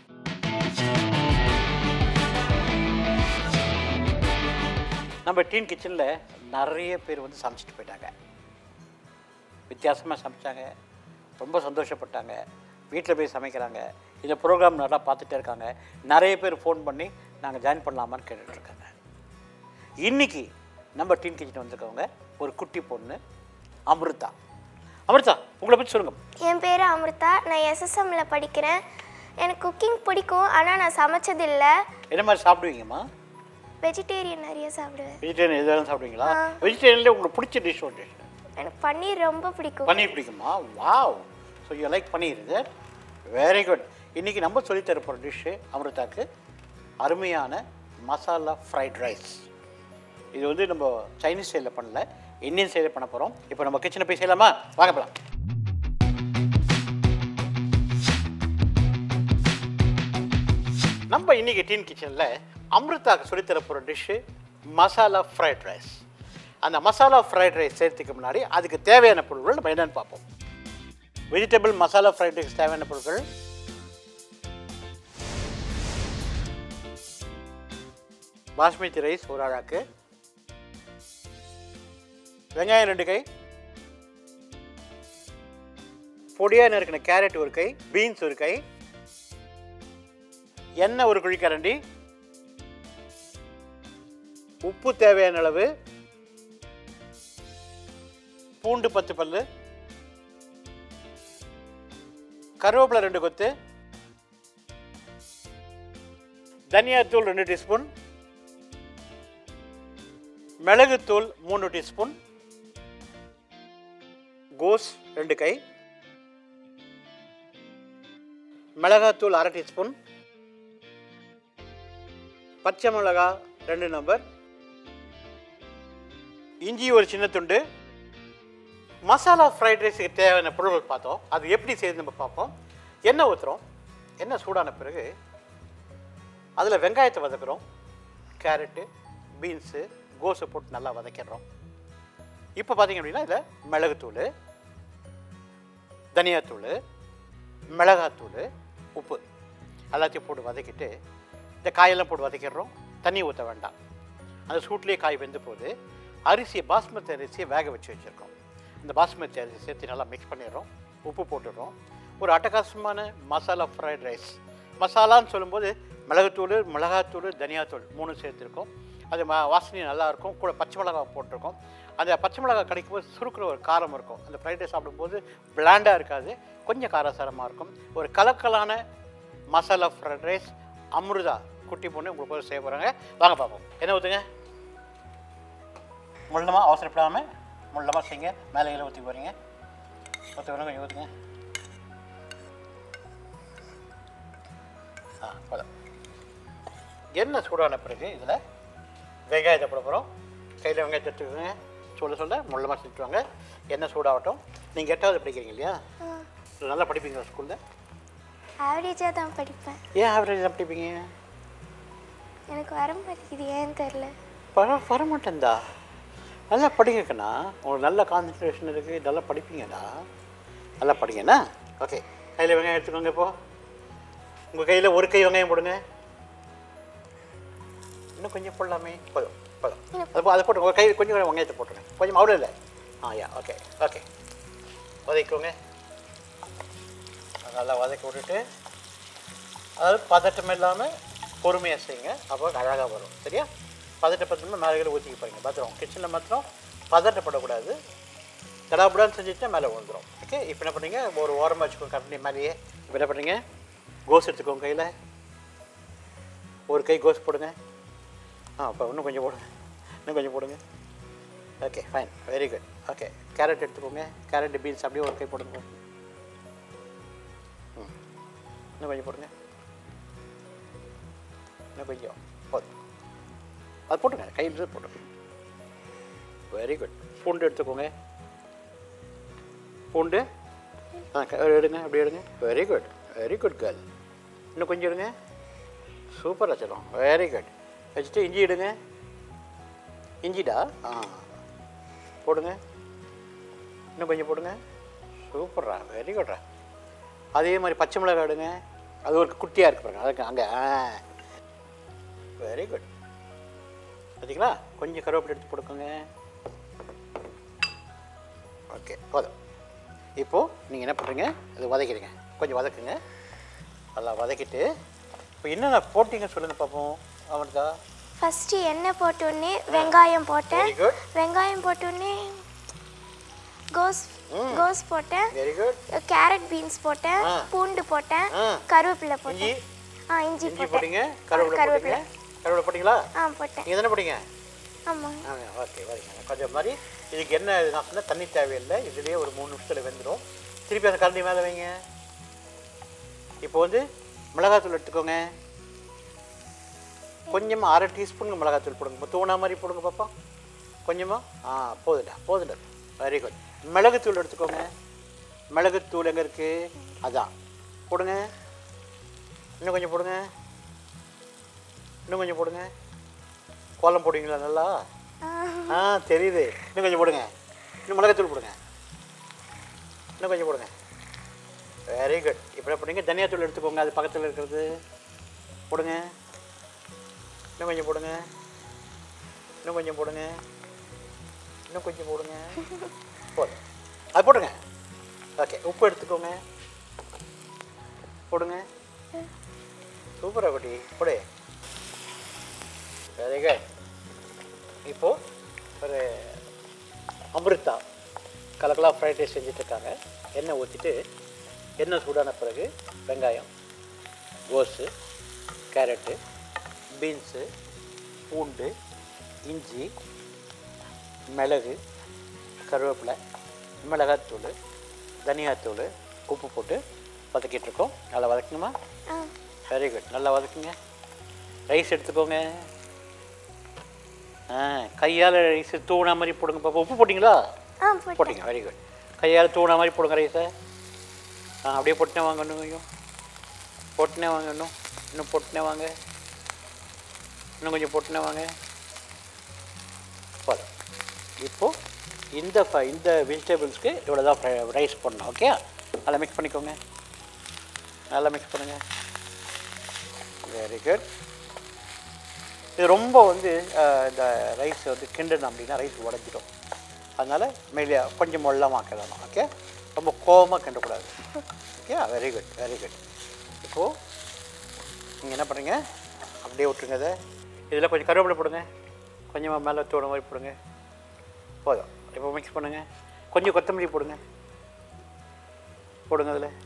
நம்ம டீன் கிச்சனில் நிறைய பேர் வந்து சமைச்சிட்டு போயிட்டாங்க வித்தியாசமாக சமைச்சாங்க ரொம்ப சந்தோஷப்பட்டாங்க வீட்டில் போய் சமைக்கிறாங்க இந்த ப்ரோக்ராம் நல்லா பார்த்துட்டே இருக்காங்க நிறைய பேர் ஃபோன் பண்ணி நாங்கள் ஜாயின் பண்ணலாமான்னு கேட்டுட்டு இருக்காங்க இன்னைக்கு நம்ம டீன் கிச்சன் வந்திருக்கவங்க ஒரு குட்டி பொண்ணு அமிர்தா அமிர்தா உங்களை பற்றி சொல்லுங்க என் பேர் அமிர்தா நான் எஸ்எஸ்எம்ல படிக்கிறேன் எனக்கு குக்கிங் பிடிக்கும் ஆனால் நான் சமைச்சதில்லை என்ன மாதிரி சாப்பிடுவீங்கம்மா வெஜிடேரியன் நிறைய சாப்பிடுவேன் வெஜிடேரியன் எதாவது சாப்பிடுவீங்களா வெஜிடேரியனில் உங்களுக்கு பிடிச்ச டிஷ் ஒன்று எனக்கு பன்னீர் ரொம்ப பிடிக்கும் பன்னீர் பிடிக்குமா wow so you like paneer இது வெரி குட் இன்றைக்கி நம்ம சொல்லித் தர போகிற டிஷ்ஷு அமிர்தாக்கு அருமையான மசாலா ஃப்ரைட் ரைஸ் இது வந்து நம்ம சைனீஸ் ஸ்டைலில் பண்ணல இந்தியன் ஸ்டைலில் பண்ண போகிறோம் இப்போ நம்ம கிச்சனை போய் செய்யலாமா வாங்க போகலாம் நம்ம இன்னைக்கு டீன் கிச்சனில் அமிர்தாக்கு சொல்லித்தர போகிற டிஷ்ஷு மசாலா ஃப்ரைட் ரைஸ் அந்த மசாலா ஃப்ரைட் ரைஸ் செய்யறதுக்கு முன்னாடி அதுக்கு தேவையான பொருட்கள் நம்ம என்னென்னு பார்ப்போம் வெஜிடபிள் மசாலா ஃப்ரைட் ரைஸ் தேவையான பொருட்கள் பாஸ்மதி ரைஸ் ஒரு அழாக்கு வெங்காயம் ரெண்டு கை பொடியாக நறுக்கின கேரட் ஒரு கை பீன்ஸ் ஒரு கை எண்ணெய் ஒரு குழிக்கரண்டி உப்பு தேவையான அளவு பூண்டு பத்து பல்லு கருவேப்பிலை ரெண்டு கொத்து தனியாத்தூள் ரெண்டு டீஸ்பூன் மிளகுத்தூள் மூணு டீஸ்பூன் கோஸ் ரெண்டு கை மிளகாத்தூள் அரை டீஸ்பூன் பச்சை மிளகா ரெண்டு நம்பர் இஞ்சி ஒரு சின்ன துண்டு மசாலா ஃப்ரைட் ரைஸுக்கு தேவையான பொருட்கள் பார்த்தோம் அது எப்படி செய்யுது நம்ம பார்ப்போம் எண்ணெய் ஊற்றுறோம் எண்ணெய் சூடான பிறகு அதில் வெங்காயத்தை வதக்குறோம் கேரட்டு பீன்ஸு கோஸை போட்டு நல்லா வதக்கிடுறோம் இப்போ பார்த்தீங்க அப்படின்னா இதில் மிளகுத்தூள் தனியாத்தூள் மிளகாத்தூள் உப்பு எல்லாத்தையும் போட்டு வதக்கிட்டு இந்த காயெல்லாம் போட்டு வதக்கிடுறோம் தண்ணி ஊற்ற வேண்டாம் அந்த சூட்லேயே காய் வெந்து போகுது அரிசியை பாஸ்மதி அரிசியை வேக வச்சு வச்சுருக்கோம் அந்த பாஸ்மதி அரிசி சேர்த்து நல்லா மிக்ஸ் பண்ணிடுறோம் உப்பு போட்டுடுறோம் ஒரு அட்டகாசமான மசாலா ஃப்ரைட் ரைஸ் மசாலான்னு சொல்லும்போது மிளகுத்தூள் மிளகாத்தூள் தனியாத்தூள் மூணு சேர்த்துருக்கோம் அது ம வாசனை நல்லா இருக்கும் கூட பச்சை மிளகாய் போட்டிருக்கோம் அந்த பச்சை மிளகாய் கிடைக்கும்போது சுருக்கிற ஒரு காரம் இருக்கும் அந்த ஃப்ரைட் ரைஸ் சாப்பிடும்போது பிளாண்டாக இருக்காது கொஞ்சம் காரசாரமாக இருக்கும் ஒரு கலக்கலான மசாலா ஃப்ரைட் ரைஸ் அமிர்தா குட்டி பொண்ணு உங்களுக்கு போய் செய்ய போகிறாங்க வாங்க பார்ப்போம் என்ன ஊற்றுங்க முள்ளமாக அவசரப்படாமல் முள்ளமாக செய்யுங்க மேலே கீழே ஊற்றி போகிறீங்க ஊற்றி வேணும் கொஞ்சம் ஊற்றுங்க ஆ போதும் எண்ணெய் சூடான பிறகு இதில் வெங்காயத்தை போட போகிறோம் கையில் வெங்காயத்தை எடுத்துக்கோங்க சொல்ல சொல்ல முள்ளமாக செஞ்சுவாங்க எண்ணெய் சூடாகட்டும் நீங்கள் எட்டாவது படிக்கிறீங்க இல்லையா நல்லா படிப்பீங்களா ஸ்கூலில் ஆவரேஜாக தான் படிப்பேன் ஏன் ஆவரேஜ் தான் படிப்பீங்க எனக்கு வர மாட்டேங்குது ஏன்னு தெரில வர வர மாட்டேன்டா நல்லா படிங்கக்கண்ணா உங்களுக்கு நல்ல கான்சன்ட்ரேஷன் இருக்குது நல்லா படிப்பீங்கடா நல்லா படிங்கண்ணா ஓகே கையில் வெங்காயம் எடுத்துக்கோங்க இப்போ உங்கள் கையில் ஒரு கை வெங்காயம் போடுங்க இன்னும் கொஞ்சம் போடலாமே போதும் போதும் அது போ- அதை போட்டு ஒரு கை கொஞ்சம் கொஞ்சம் வெங்காயத்தை போட்டுருங்க கொஞ்சம் அவ்வளோ இல்லை ஆ யா ஓகே ஓகே வதக்கிக்கோங்க நல்லா வதக்கி விட்டுட்டு அதாவது பதட்டம் இல்லாமல் பொறுமையாக செய்யுங்க அப்போ அழகாக வரும் சரியா பதட்டப்பட்டோம்னா மேலே கீழே ஊற்றிக்க போறீங்க பத்திரம் கிச்சனில் மாத்திரம் பதட்டப்படக்கூடாது தடாபுடான்னு செஞ்சுட்டு மேலே விழுந்துரும் ஓகே இப்போ என்ன பண்ணுறீங்க ஒரு ஓரமாக வச்சுக்கோங்க கம்பெனி மேலேயே இப்போ என்ன பண்ணுறீங்க கோஸ் எடுத்துக்கோங்க கையில் ஒரு கை கோஸ் போடுங்க ஆ அப்போ இன்னும் கொஞ்சம் போடுங்க இன்னும் கொஞ்சம் போடுங்க okay fine very good okay carrot எடுத்துக்கோங்க கேரட் பீன்ஸ் அப்படியே ஒரு கை போடுங்க ம் இன்னும் கொஞ்சம் போடுங்க இன்னும் கொஞ்சம் போதும் அது போட்டுங்க கையில் போட்டுங்க வெரி குட் பூண்டு எடுத்துக்கோங்க பூண்டு ஆ க- எடுங்க அப்படி எடுங்க very good very good girl இன்னும் கொஞ்சம் எடுங்க சூப்பர் வச்சிடும் வெரி குட் வச்சுட்டு இஞ்சி எடுங்க இஞ்சிடா ஆ போடுங்க இன்னும் கொஞ்சம் போடுங்க சூப்பர்ரா வெரி குட்ரா அதே மாதிரி பச்சை மிளகாய் எடுங்க அது ஒரு குட்டியாக இருக்கு பாருங்க அதுக்கு அங்கே ஆ வெரி குட் பார்த்தீங்களா கொஞ்சம் கருவேப்பிலை எடுத்து போட்டுக்கோங்க ஓகே போதும் இப்போது நீங்கள் என்ன பண்ணுறீங்க அது வதக்கிடுங்க கொஞ்சம் வதக்குங்க நல்லா வதக்கிட்டு இப்போ என்னென்ன போட்டிங்க சொல்லுங்கள் பார்ப்போம் அவனுக்கா ஃபஸ்ட்டு எண்ணெய் போட்டோடனே வெங்காயம் போட்டேன் வெரி குட் வெங்காயம் போட்டோடனே கோஸ் கோஸ் போட்டேன் வெரி குட் கேரட் பீன்ஸ் போட்டேன் ஆ. பூண்டு போட்டேன் ஆ. கருவேப்பிலை இஞ்சி போட்டேன் ஆ இஞ்சி இஞ்சி போட்டேன் போட்டீங்க கருவேப்பிலை போட்டீங்க கருவேப்பிலை கருவேப்பிலை போட்டிங்களா ஆ போட்டேன் நீங்கள் தானே போட்டீங்க ஆமாம் ஆ ஓகே வரீங்க கொஞ்சம் மாதிரி இதுக்கு என்ன இது நான் சொன்ன தண்ணி தேவையில்லை இதுலேயே ஒரு மூணு நிமிஷத்தில் வெந்துடும் திருப்பி அந்த கரண்டி மேலே வைங்க இப்போ வந்து மிளகாத்தூள் எடுத்துக்கோங்க கொஞ்சமாக அரை டீஸ்பூன் மிளகாத்தூள் போடுங்க தூணா மாதிரி போடுங்க பாப்பா கொஞ்சமாக ஆ போதுடா போதுடா வெரி குட் மிளகுத்தூள் எடுத்துக்கோங்க மிளகுத்தூள் எங்கே இருக்குது அதான் போடுங்க இன்னும் கொஞ்சம் போடுங்க இன்னும் கொஞ்சம் போடுங்க கோலம் போடுவீங்களா நல்லா ஆ தெரியுது இன்னும் கொஞ்சம் போடுங்க இன்னும் மிளகாத்தூள் போடுங்க இன்னும் கொஞ்சம் போடுங்க வெரி குட் இப்போ என்ன பண்ணுங்க தனியாத்தூள் எடுத்துக்கோங்க அது பக்கத்தில் இருக்கிறது போடுங்க இன்னும் கொஞ்சம் போடுங்க இன்னும் கொஞ்சம் போடுங்க இன்னும் கொஞ்சம் போடுங்க போதும் அது போடுங்க ஓகே உப்பு எடுத்துக்கோங்க போடுங்க சூப்பரா குட்டி போடு வெரி குட் இப்போது ஒரு அமிர்தா கலக்கலா ஃப்ரைட் ரைஸ் செஞ்சிட்ருக்காங்க எண்ணெய் ஊற்றிட்டு எண்ணெய் சூடான பிறகு வெங்காயம் கோஸு கேரட்டு பீன்ஸு பூண்டு இஞ்சி மிளகு கருவேப்பிலை மிளகாத்தூள் தனியாத்தூள் உப்பு போட்டு வதக்கிட்டு இருக்கோம் நல்லா வதக்கணுமா ஆ வெரி குட் நல்லா வதக்குங்க ரைஸ் எடுத்துக்கோங்க ஆ கையால் ரைஸ் தூணா மாதிரி போடுங்க பாப்பா உப்பு போட்டிங்களா ஆ போட்டேன் போட்டிங்க வெரி குட் கையால் தூணா மாதிரி போடுங்க ரைஸை ஆ அப்படியே போட்டுனே வாங்க இன்னும் கொஞ்சம் போட்டுனே வாங்க இன்னும் இன்னும் போட்டுனே வாங்க இன்னும் கொஞ்சம் போட்டுனே வாங்க போதும் இப்போது இந்த ஃப- இந்த வெஜிடபிள்ஸ்க்கு இவ்வளோ தான் ரைஸ் போடணும் ஓகே நல்லா மிக்ஸ் பண்ணிக்கோங்க நல்லா மிக்ஸ் பண்ணுங்கள் வெரி குட் இது ரொம்ப வந்து அஹ், இந்த ரைஸ் வந்து கிண்டணும் அப்படின்னா ரைஸ் உடஞ்சிடும் அதனால் மேலே கொஞ்சம் மொள்ளமாக கிளணும் ஓகே ரொம்ப கோவமாக கிண்டக்கூடாது okay very good very good இப்போது நீங்கள் என்ன பண்ணுறீங்க அப்படியே விட்டுருங்க அதை இதில் கொஞ்சம் கருவேப்பிலை போடுங்க கொஞ்சமாக மேலே தோண மாதிரி போடுங்க போதும் இப்போ மிக்ஸ் பண்ணுங்க கொஞ்சம் கொத்தமல்லி போடுங்க போடுங்க அதில்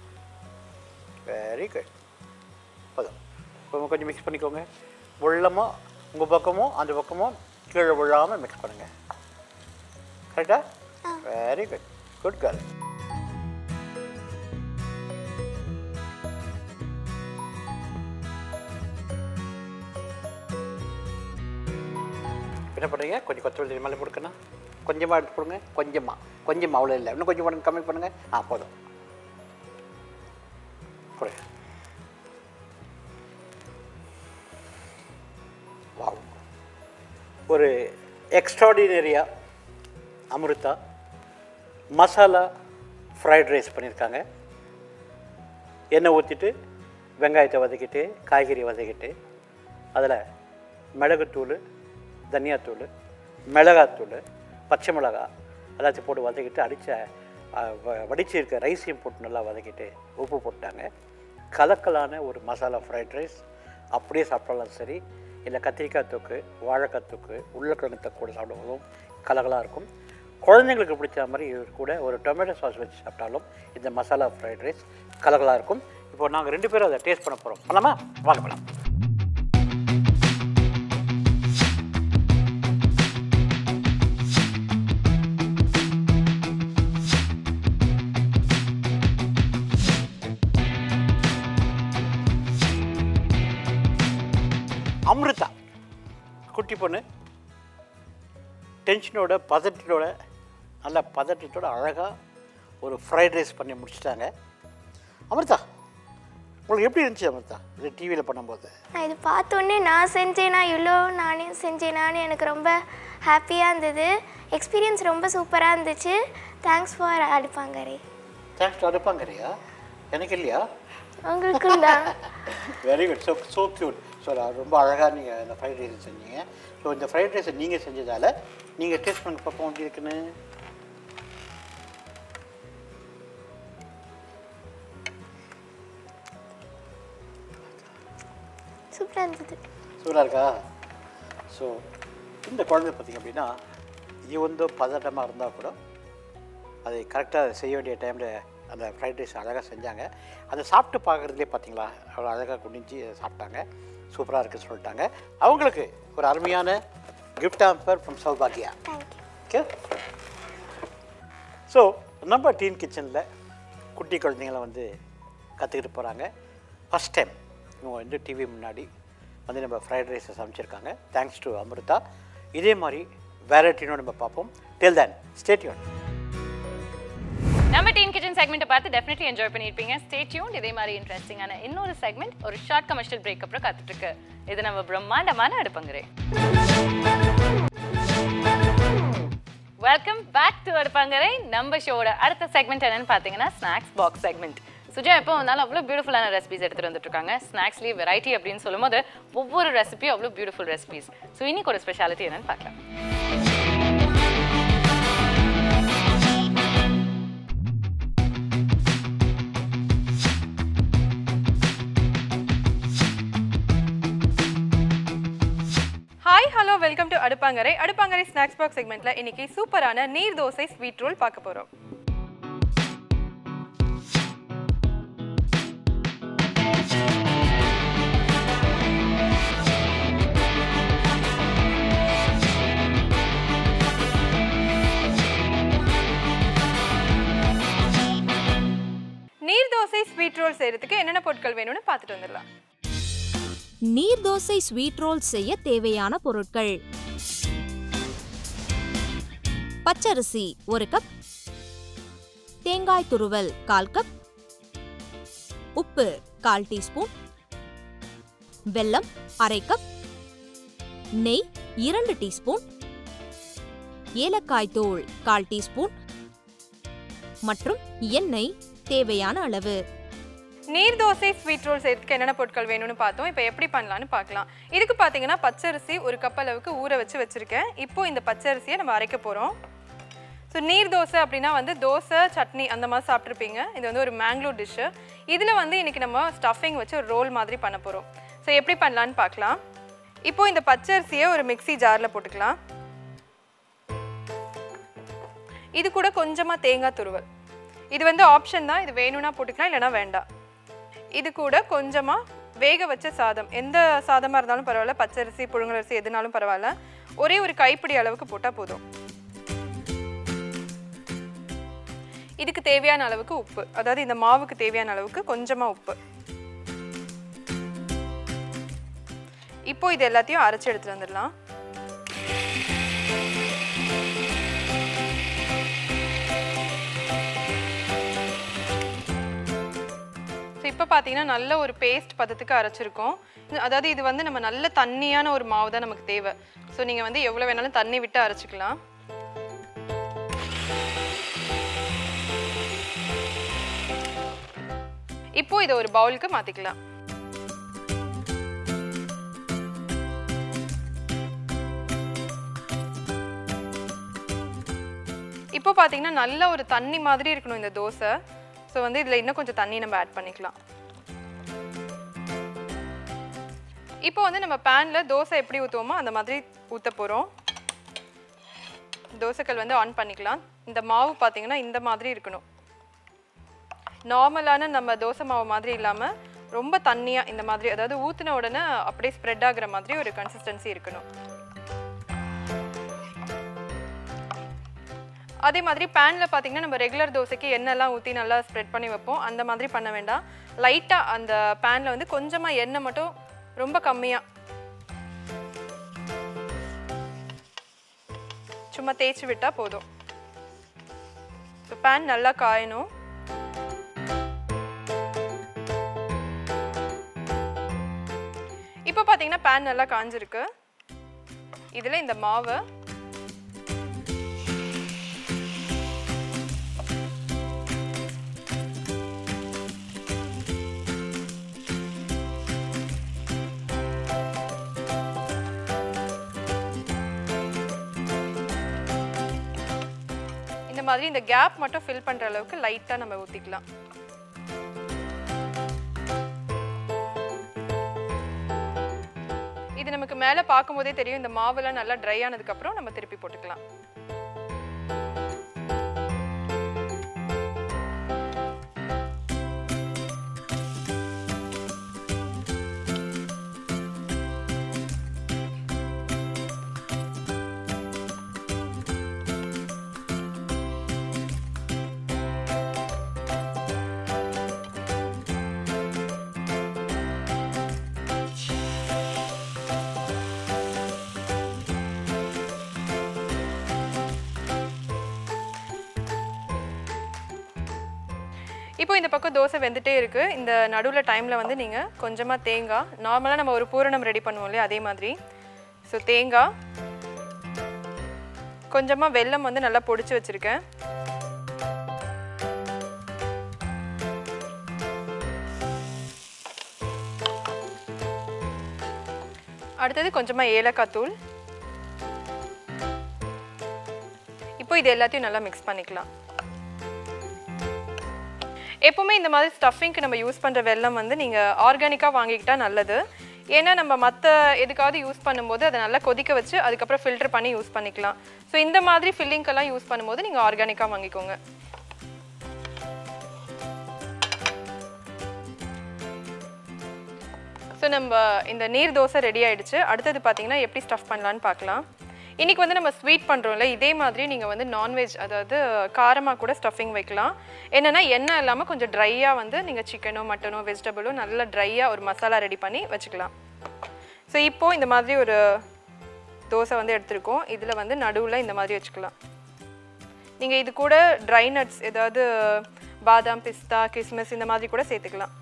வெரி குட் போதும் இப்போ கொஞ்சம் மிக்ஸ் பண்ணிக்கோங்க உள்ளமாக உங்கள் பக்கமும் அந்த பக்கமும் கீழே விழாமல் மிக்ஸ் பண்ணுங்கள் கரெக்டாக வெரி குட் குட் கேர்ள் என்ன பண்ணுறீங்க கொஞ்சம் கொத்தமல்லி மேலே கொடுக்கணும் கொஞ்சமாக எடுத்து போடுங்க கொஞ்சமாக கொஞ்சமாக அவ்வளோ இல்லை இன்னும் கொஞ்சம் பண்ணுங்க கம்மி பண்ணுங்கள் ஆ போதும் போடுங்க வாவ் ஒரு எக்ஸ்ட்ராடினரியா அமிர்தா மசாலா ஃப்ரைட் ரைஸ் பண்ணியிருக்காங்க எண்ணெய் ஊற்றிட்டு வெங்காயத்தை வதக்கிட்டு காய்கறி வதக்கிட்டு அதில் மிளகுத்தூள் தனியாத்தூள் மிளகாத்தூள் பச்சை மிளகா எல்லாத்தையும் போட்டு வதக்கிட்டு அடித்த வடிச்சு இருக்க ரைஸையும் போட்டு நல்லா வதக்கிட்டு உப்பு போட்டாங்க கலக்கலான ஒரு மசாலா ஃப்ரைட் ரைஸ் அப்படியே சாப்பிட்டாலும் சரி இல்லை கத்திரிக்காய் தொக்கு வாழைக்காய் தொக்கு உருளைக்கிழங்கு தொக்கு கூட சாப்பிடும்போதும் கலகலாக இருக்கும் குழந்தைங்களுக்கு பிடிச்ச மாதிரி இது கூட ஒரு டொமேட்டோ சாஸ் வச்சு சாப்பிட்டாலும் இந்த மசாலா ஃப்ரைட் ரைஸ் கலகலாக இருக்கும் இப்போ நாங்கள் ரெண்டு பேரும் அதை டேஸ்ட் பண்ண போகிறோம் பண்ணலாமா வாங்க போகலாம் அமிர்தா குட்டி பொண்ணு டென்ஷனோட பதட்டத்தோட நல்ல பதட்டத்தோட அழகாக ஒரு ஃப்ரைட் ரைஸ் பண்ணி முடிச்சிட்டாங்க அமிர்தா உங்களுக்கு எப்படி இருந்துச்சு அமிர்தா இது டிவியில் பண்ணும்போது நான் இது பார்த்தோன்னே நான் செஞ்சேனா இவ்வளோ நானே செஞ்சேனான்னு எனக்கு ரொம்ப ஹாப்பியாக இருந்தது எக்ஸ்பீரியன்ஸ் ரொம்ப சூப்பராக இருந்துச்சு தேங்க்ஸ் ஃபார் அடுப்பாங்கரை தேங்க்ஸ் டு அடுப்பாங்கறியா எனக்கு இல்லையா உங்களுக்கும் தான் very good so so cute so ரொம்ப அழகாக நீங்கள் இந்த ஃப்ரைட் ரைஸ் செஞ்சீங்க ஸோ இந்த ஃப்ரைட் ரைஸை நீங்கள் செஞ்சதால் நீங்கள் டேஸ்ட் பண்ணி பார்ப்போம் எப்படி இருக்குன்னு சூப்பராக இருந்தது சூடாக இருக்கா ஸோ இந்த குழந்தை பார்த்திங்க அப்படின்னா இவந்து பதட்டமாக இருந்தால் கூட அதை கரெக்டாக செய்ய வேண்டிய டைமில் அந்த ஃப்ரைட் ரைஸ் அழகாக செஞ்சாங்க அதை சாப்பிட்டு பார்க்குறதுலே பார்த்தீங்களா அவ்வளோ அழகாக குடிஞ்சு சாப்பிட்டாங்க சூப்பராக இருக்குன்னு சொல்லிட்டாங்க அவங்களுக்கு ஒரு அருமையான கிஃப்ட் ஆம்பர் ஃப்ரம் சௌபாகியா தேங்க்யூ ஓகே ஸோ நம்ம டீன் கிச்சனில் குட்டி குழந்தைங்கள வந்து கற்றுக்கிட்டு போகிறாங்க ஃபஸ்ட் டைம் இவங்க வந்து டிவி முன்னாடி வந்து நம்ம ஃப்ரைட் ரைஸை சமைச்சிருக்காங்க தேங்க்ஸ் டு அமிர்தா இதே மாதிரி வெரைட்டினோட நம்ம பார்ப்போம் டில் தென் ஸ்டேட்யூன் நம்ம டீன் கிச்சன் செக்மெண்ட்டை பார்த்து டெஃபினெட்லி என்ஜாய் பண்ணியிருப்பீங்க ஸ்டே டியூன் இதே மாதிரி இன்ட்ரெஸ்டிங்கான இன்னொரு செக்மெண்ட் ஒரு ஷார்ட் கமர்ஷியல் பிரேக் அப்புறம் காத்துட்டு இருக்கு இது நம்ம பிரம்மாண்டமான அடுப்பங்கரே வெல்கம் பேக் டு அடுப்பாங்கரை நம்ம ஷோட அடுத்த செக்மெண்ட் என்னன்னு பார்த்தீங்கன்னா ஸ்நாக்ஸ் பாக்ஸ் செக்மெண்ட் சுஜா எப்போ வந்தாலும் அவ்வளோ பியூட்டிஃபுல்லான ரெசிபிஸ் எடுத்துகிட்டு வந்துட்டு இருக்காங்க ஸ்நாக்ஸ்லேயே வெரைட்டி அப்படின்னு சொல்லும்போது ஒவ்வொரு ரெசிபியும் அவ்வளோ பியூட்டிஃபுல் ரெசிபிஸ் ஸோ இன்னைக்கு ஒரு ஸ்பெஷாலிட்டி என்னன்னு பார்க்கலாம் ஹாய் ஹலோ வெல்கம் டு அடுப்பாங்கரை அடுப்பாங்கரை ஸ்நாக்ஸ் பாக்ஸ் செக்மெண்ட்ல இன்னைக்கு சூப்பரான நீர் தோசை ஸ்வீட் ரோல் பார்க்க போறோம் நீர் தோசை ஸ்வீட் ரோல் செய்யறதுக்கு என்னென்ன பொருட்கள் வேணும்னு பார்த்துட்டு வந்துடலாம் நீர்தோசை ஸ்வீட் ரோல் செய்ய தேவையான பொருட்கள் பச்சரிசி ஒரு கப் தேங்காய் துருவல் கால் கப் உப்பு கால் டீஸ்பூன் வெல்லம் அரை கப் நெய் இரண்டு டீஸ்பூன் ஏலக்காய் தூள் கால் டீஸ்பூன் மற்றும் எண்ணெய் தேவையான அளவு நீர் தோசை ஸ்வீட் ரோல் செய்யறதுக்கு என்னென்ன பொருட்கள் வேணும்னு பார்த்தோம் இப்போ எப்படி பண்ணலாம்னு பார்க்கலாம் இதுக்கு பார்த்தீங்கன்னா பச்சரிசி ஒரு கப் அளவுக்கு ஊற வச்சு வச்சுருக்கேன் இப்போ இந்த பச்சரிசியை நம்ம அரைக்க போகிறோம் ஸோ நீர் தோசை அப்படின்னா வந்து தோசை சட்னி அந்த மாதிரி சாப்பிட்ருப்பீங்க இது வந்து ஒரு மேங்களூர் டிஷ்ஷு இதில் வந்து இன்றைக்கி நம்ம ஸ்டஃபிங் வச்சு ஒரு ரோல் மாதிரி பண்ண போகிறோம் ஸோ எப்படி பண்ணலான்னு பார்க்கலாம் இப்போ இந்த பச்சரிசியை ஒரு மிக்ஸி ஜாரில் போட்டுக்கலாம் இது கூட கொஞ்சமாக தேங்காய் துருவல் இது வந்து ஆப்ஷன் தான் இது வேணும்னா போட்டுக்கலாம் இல்லைனா வேண்டாம் இது கூட கொஞ்சமாக வேக வச்ச சாதம் எந்த சாதமாக இருந்தாலும் பரவாயில்ல பச்சரிசி புழுங்கலரிசி எதுனாலும் பரவாயில்ல ஒரே ஒரு கைப்பிடி அளவுக்கு போட்டால் போதும் இதுக்கு தேவையான அளவுக்கு உப்பு அதாவது இந்த மாவுக்கு தேவையான அளவுக்கு கொஞ்சமாக உப்பு இப்போ இது எல்லாத்தையும் அரைச்சி எடுத்துட்டு வந்துடலாம் ஸோ இப்போ பார்த்தீங்கன்னா நல்ல ஒரு பேஸ்ட் பதத்துக்கு அரைச்சிருக்கோம் இது- அதாவது இது வந்து நம்ம நல்ல தண்ணியான ஒரு மாவு தான் நமக்கு தேவை ஸோ நீங்கள் வந்து எவ்வளோ வேணாலும் தண்ணி விட்டு அரைச்சிக்கலாம் இப்போ இதை ஒரு பவுலுக்கு மாற்றிக்கலாம் இப்போ பார்த்தீங்கன்னா நல்ல ஒரு தண்ணி மாதிரி இருக்கணும் இந்த தோசை ஸோ வந்து இதில் இன்னும் கொஞ்சம் தண்ணி நம்ம ஆட் பண்ணிக்கலாம் இப்போ வந்து நம்ம பேனில் தோசை எப்படி ஊற்றுவோமோ அந்த மாதிரி ஊற்ற போகிறோம் தோசைக்கல் வந்து ஆன் பண்ணிக்கலாம் இந்த மாவு பார்த்தீங்கன்னா இந்த மாதிரி இருக்கணும் நார்மலான நம்ம தோசை மாவு மாதிரி இல்லாமல் ரொம்ப தண்ணியாக இந்த மாதிரி அதாவது ஊற்றின உடனே அப்படியே ஸ்ப்ரெட் ஆகுற மாதிரி ஒரு கன்சிஸ்டன்சி இருக்கணும் அதே மாதிரி பேனில் பார்த்தீங்கன்னா நம்ம ரெகுலர் தோசைக்கு எண்ணெய்லாம் ஊற்றி நல்லா ஸ்ப்ரெட் பண்ணி வைப்போம் அந்த மாதிரி பண்ண வேண்டாம் லைட்டாக அந்த பேனில் வந்து கொஞ்சமாக எண்ணெய் மட்டும் ரொம்ப கம்மியாக சும்மா தேய்ச்சி விட்டால் போதும் ஸோ பேன் நல்லா காயணும் இப்போ பார்த்தீங்கன்னா பேன் நல்லா காஞ்சிருக்கு இதில் இந்த மாவை இந்த மாதிரி இந்த கேப் மட்டும் ஃபில் பண்ணுற அளவுக்கு லைட்டாக நம்ம ஊற்றிக்கலாம் இது நமக்கு மேலே பார்க்கும்போதே தெரியும் இந்த மாவெல்லாம் நல்லா ட்ரை ஆனதுக்கப்புறம் நம்ம திருப்பி போட்டுக்கலாம் இப்போ இந்த பக்கம் தோசை வெந்துட்டே இருக்கு இந்த நடுவில் டைமில் வந்து நீங்கள் கொஞ்சமாக தேங்காய் நார்மலாக நம்ம ஒரு பூரணம் ரெடி பண்ணுவோம் இல்லையா அதே மாதிரி ஸோ தேங்காய் கொஞ்சமாக வெல்லம் வந்து நல்லா பொடிச்சு வச்சுருக்கேன் அடுத்தது கொஞ்சமாக ஏலக்காய் தூள் இப்போ இது எல்லாத்தையும் நல்லா மிக்ஸ் பண்ணிக்கலாம் எப்பவுமே இந்த மாதிரி ஸ்டஃபிங்க்கு நம்ம யூஸ் பண்ணுற வெல்லம் வந்து நீங்கள் ஆர்கானிக்காக வாங்கிக்கிட்டா நல்லது ஏன்னா நம்ம மற்ற எதுக்காவது யூஸ் பண்ணும்போது அதை நல்லா கொதிக்க வச்சு அதுக்கப்புறம் ஃபில்டர் பண்ணி யூஸ் பண்ணிக்கலாம் ஸோ இந்த மாதிரி ஃபில்லிங்க்கெல்லாம் யூஸ் பண்ணும்போது நீங்கள் ஆர்கானிக்காக வாங்கிக்கோங்க ஸோ நம்ம இந்த நீர் தோசை ரெடி ஆயிடுச்சு அடுத்தது பார்த்தீங்கன்னா எப்படி ஸ்டஃப் பண்ணலான்னு பார்க்கலாம் இன்றைக்கி வந்து நம்ம ஸ்வீட் பண்ணுறோம்ல இதே மாதிரி நீங்கள் வந்து நான்வெஜ் அதாவது காரமாக கூட ஸ்டஃபிங் வைக்கலாம் என்னென்னா எண்ணெய் இல்லாமல் கொஞ்சம் ட்ரையாக வந்து நீங்கள் சிக்கனோ மட்டனோ வெஜிடபிளோ நல்லா ட்ரையாக ஒரு மசாலா ரெடி பண்ணி வச்சுக்கலாம் ஸோ இப்போது இந்த மாதிரி ஒரு தோசை வந்து எடுத்திருக்கோம் இதில் வந்து நடுவில் இந்த மாதிரி வச்சுக்கலாம் நீங்கள் இது கூட ட்ரை நட்ஸ் ஏதாவது பாதாம் பிஸ்தா கிஸ்மிஸ் இந்த மாதிரி கூட சேர்த்துக்கலாம்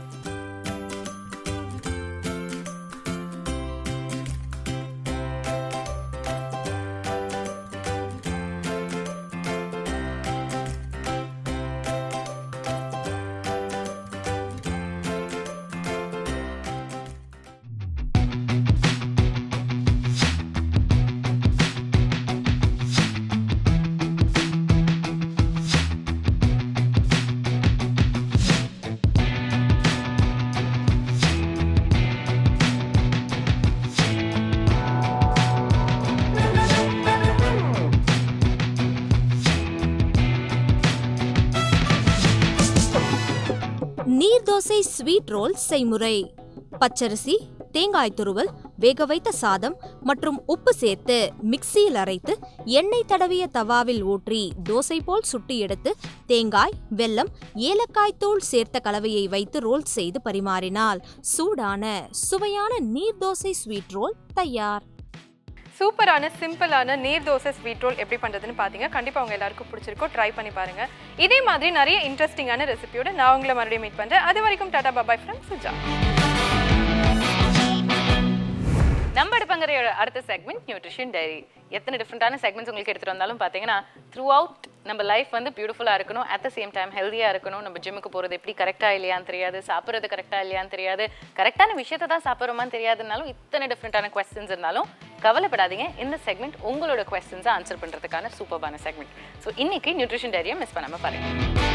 நீர்தோசை ஸ்வீட் ரோல் செய்முறை பச்சரிசி தேங்காய் துருவல் வேக வைத்த சாதம் மற்றும் உப்பு சேர்த்து மிக்சியில் அரைத்து எண்ணெய் தடவிய தவாவில் ஊற்றி தோசை போல் சுட்டி எடுத்து தேங்காய் வெல்லம் ஏலக்காய் தூள் சேர்த்த கலவையை வைத்து ரோல் செய்து பரிமாறினால் சூடான சுவையான நீர்தோசை ஸ்வீட் ரோல் தயார் சூப்பரான சிம்பிளான நீர் தோசை ஸ்வீட் ரோல் எப்படி பண்ணுறதுன்னு பார்த்தீங்க கண்டிப்பாக அவங்க எல்லாருக்கும் பிடிச்சிருக்கோ ட்ரை பண்ணி பாருங்க இதே மாதிரி நிறைய இன்ட்ரெஸ்டிங்கான ரெசிபியோட நான் உங்களை மறுபடியும் மீட் பண்ணுறேன் அது வரைக்கும் டாடா பாபாய் ஃப்ரம் சுஜா நம்ம அடுப்பங்கரையோட அடுத்த செக்மெண்ட் நியூட்ரிஷன் டைரி எத்தனை டிஃப்ரெண்டான செக்மெண்ட்ஸ் உங்களுக்கு எடுத்துட்டு வந்தாலும் பார்த்தீங்கன்னா த்ரூ அவுட் நம்ம லைஃப் வந்து பியூட்டிஃபுல்லாக இருக்கணும் அட் த சேம் டைம் ஹெல்த்தியாக இருக்கணும் நம்ம ஜிம்முக்கு போகிறது எப்படி கரெக்டாக இல்லையான்னு தெரியாது சாப்பிட்றது கரெக்டாக இல்லையான்னு தெரியாது கரெக்டான விஷயத்தை தான் சாப்பிட்றோமான்னு தெரியாதுனாலும் இத்தனை டிஃப்ரெண்டான கொஸ்டின்ஸ் இருந்தாலும் கவலைப்படாதீங்க இந்த செக்மெண்ட் உங்களோட கொஸ்டின்ஸை ஆன்சர் பண்ணுறதுக்கான சூப்பர்பான செக்மெண்ட் ஸோ இன்னைக்கு நியூட்ரிஷன் டைரியை மிஸ் பண்ணாமல் பாருங்க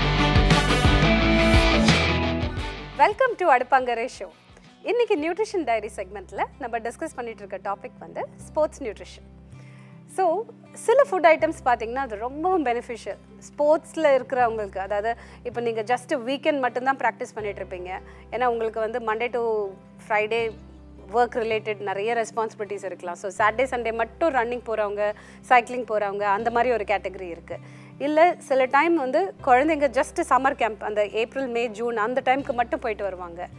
வெல்கம் டு அடுப்பாங்கரே ஷோ இன்னைக்கு நியூட்ரிஷன் டைரி செக்மெண்ட்டில் நம்ம டிஸ்கஸ் பண்ணிட்டு இருக்க டாபிக் வந்து ஸ்போர்ட்ஸ் நியூட்ரிஷன் ஸோ சில ஃபுட் ஐட்டம்ஸ் பார்த்தீங்கன்னா அது ரொம்பவும் பெனிஃபிஷியல் ஸ்போர்ட்ஸில் இருக்கிறவங்களுக்கு அதாவது இப்போ நீங்கள் ஜஸ்ட் வீக்கெண்ட் மட்டும்தான் ப்ராக்டிஸ் பண்ணிட்டு இருப்பீங்க ஏன்னா உங்களுக்கு வந்து Monday to Friday work related நிறைய ரெஸ்பான்சிபிலிட்டிஸ் இருக்கலாம் ஸோ சாட்டர்டே சண்டே மட்டும் ரன்னிங் போகிறவங்க சைக்கிளிங் போகிறவங்க அந்த மாதிரி ஒரு கேட்டகரி இருக்குது இல்லை சில டைம் வந்து குழந்தைங்க ஜஸ்ட் சம்மர் கேம்ப் அந்த ஏப்ரல் மே ஜூன் அந்த டைமுக்கு மட்டும் போயிட்டு வருவாங்க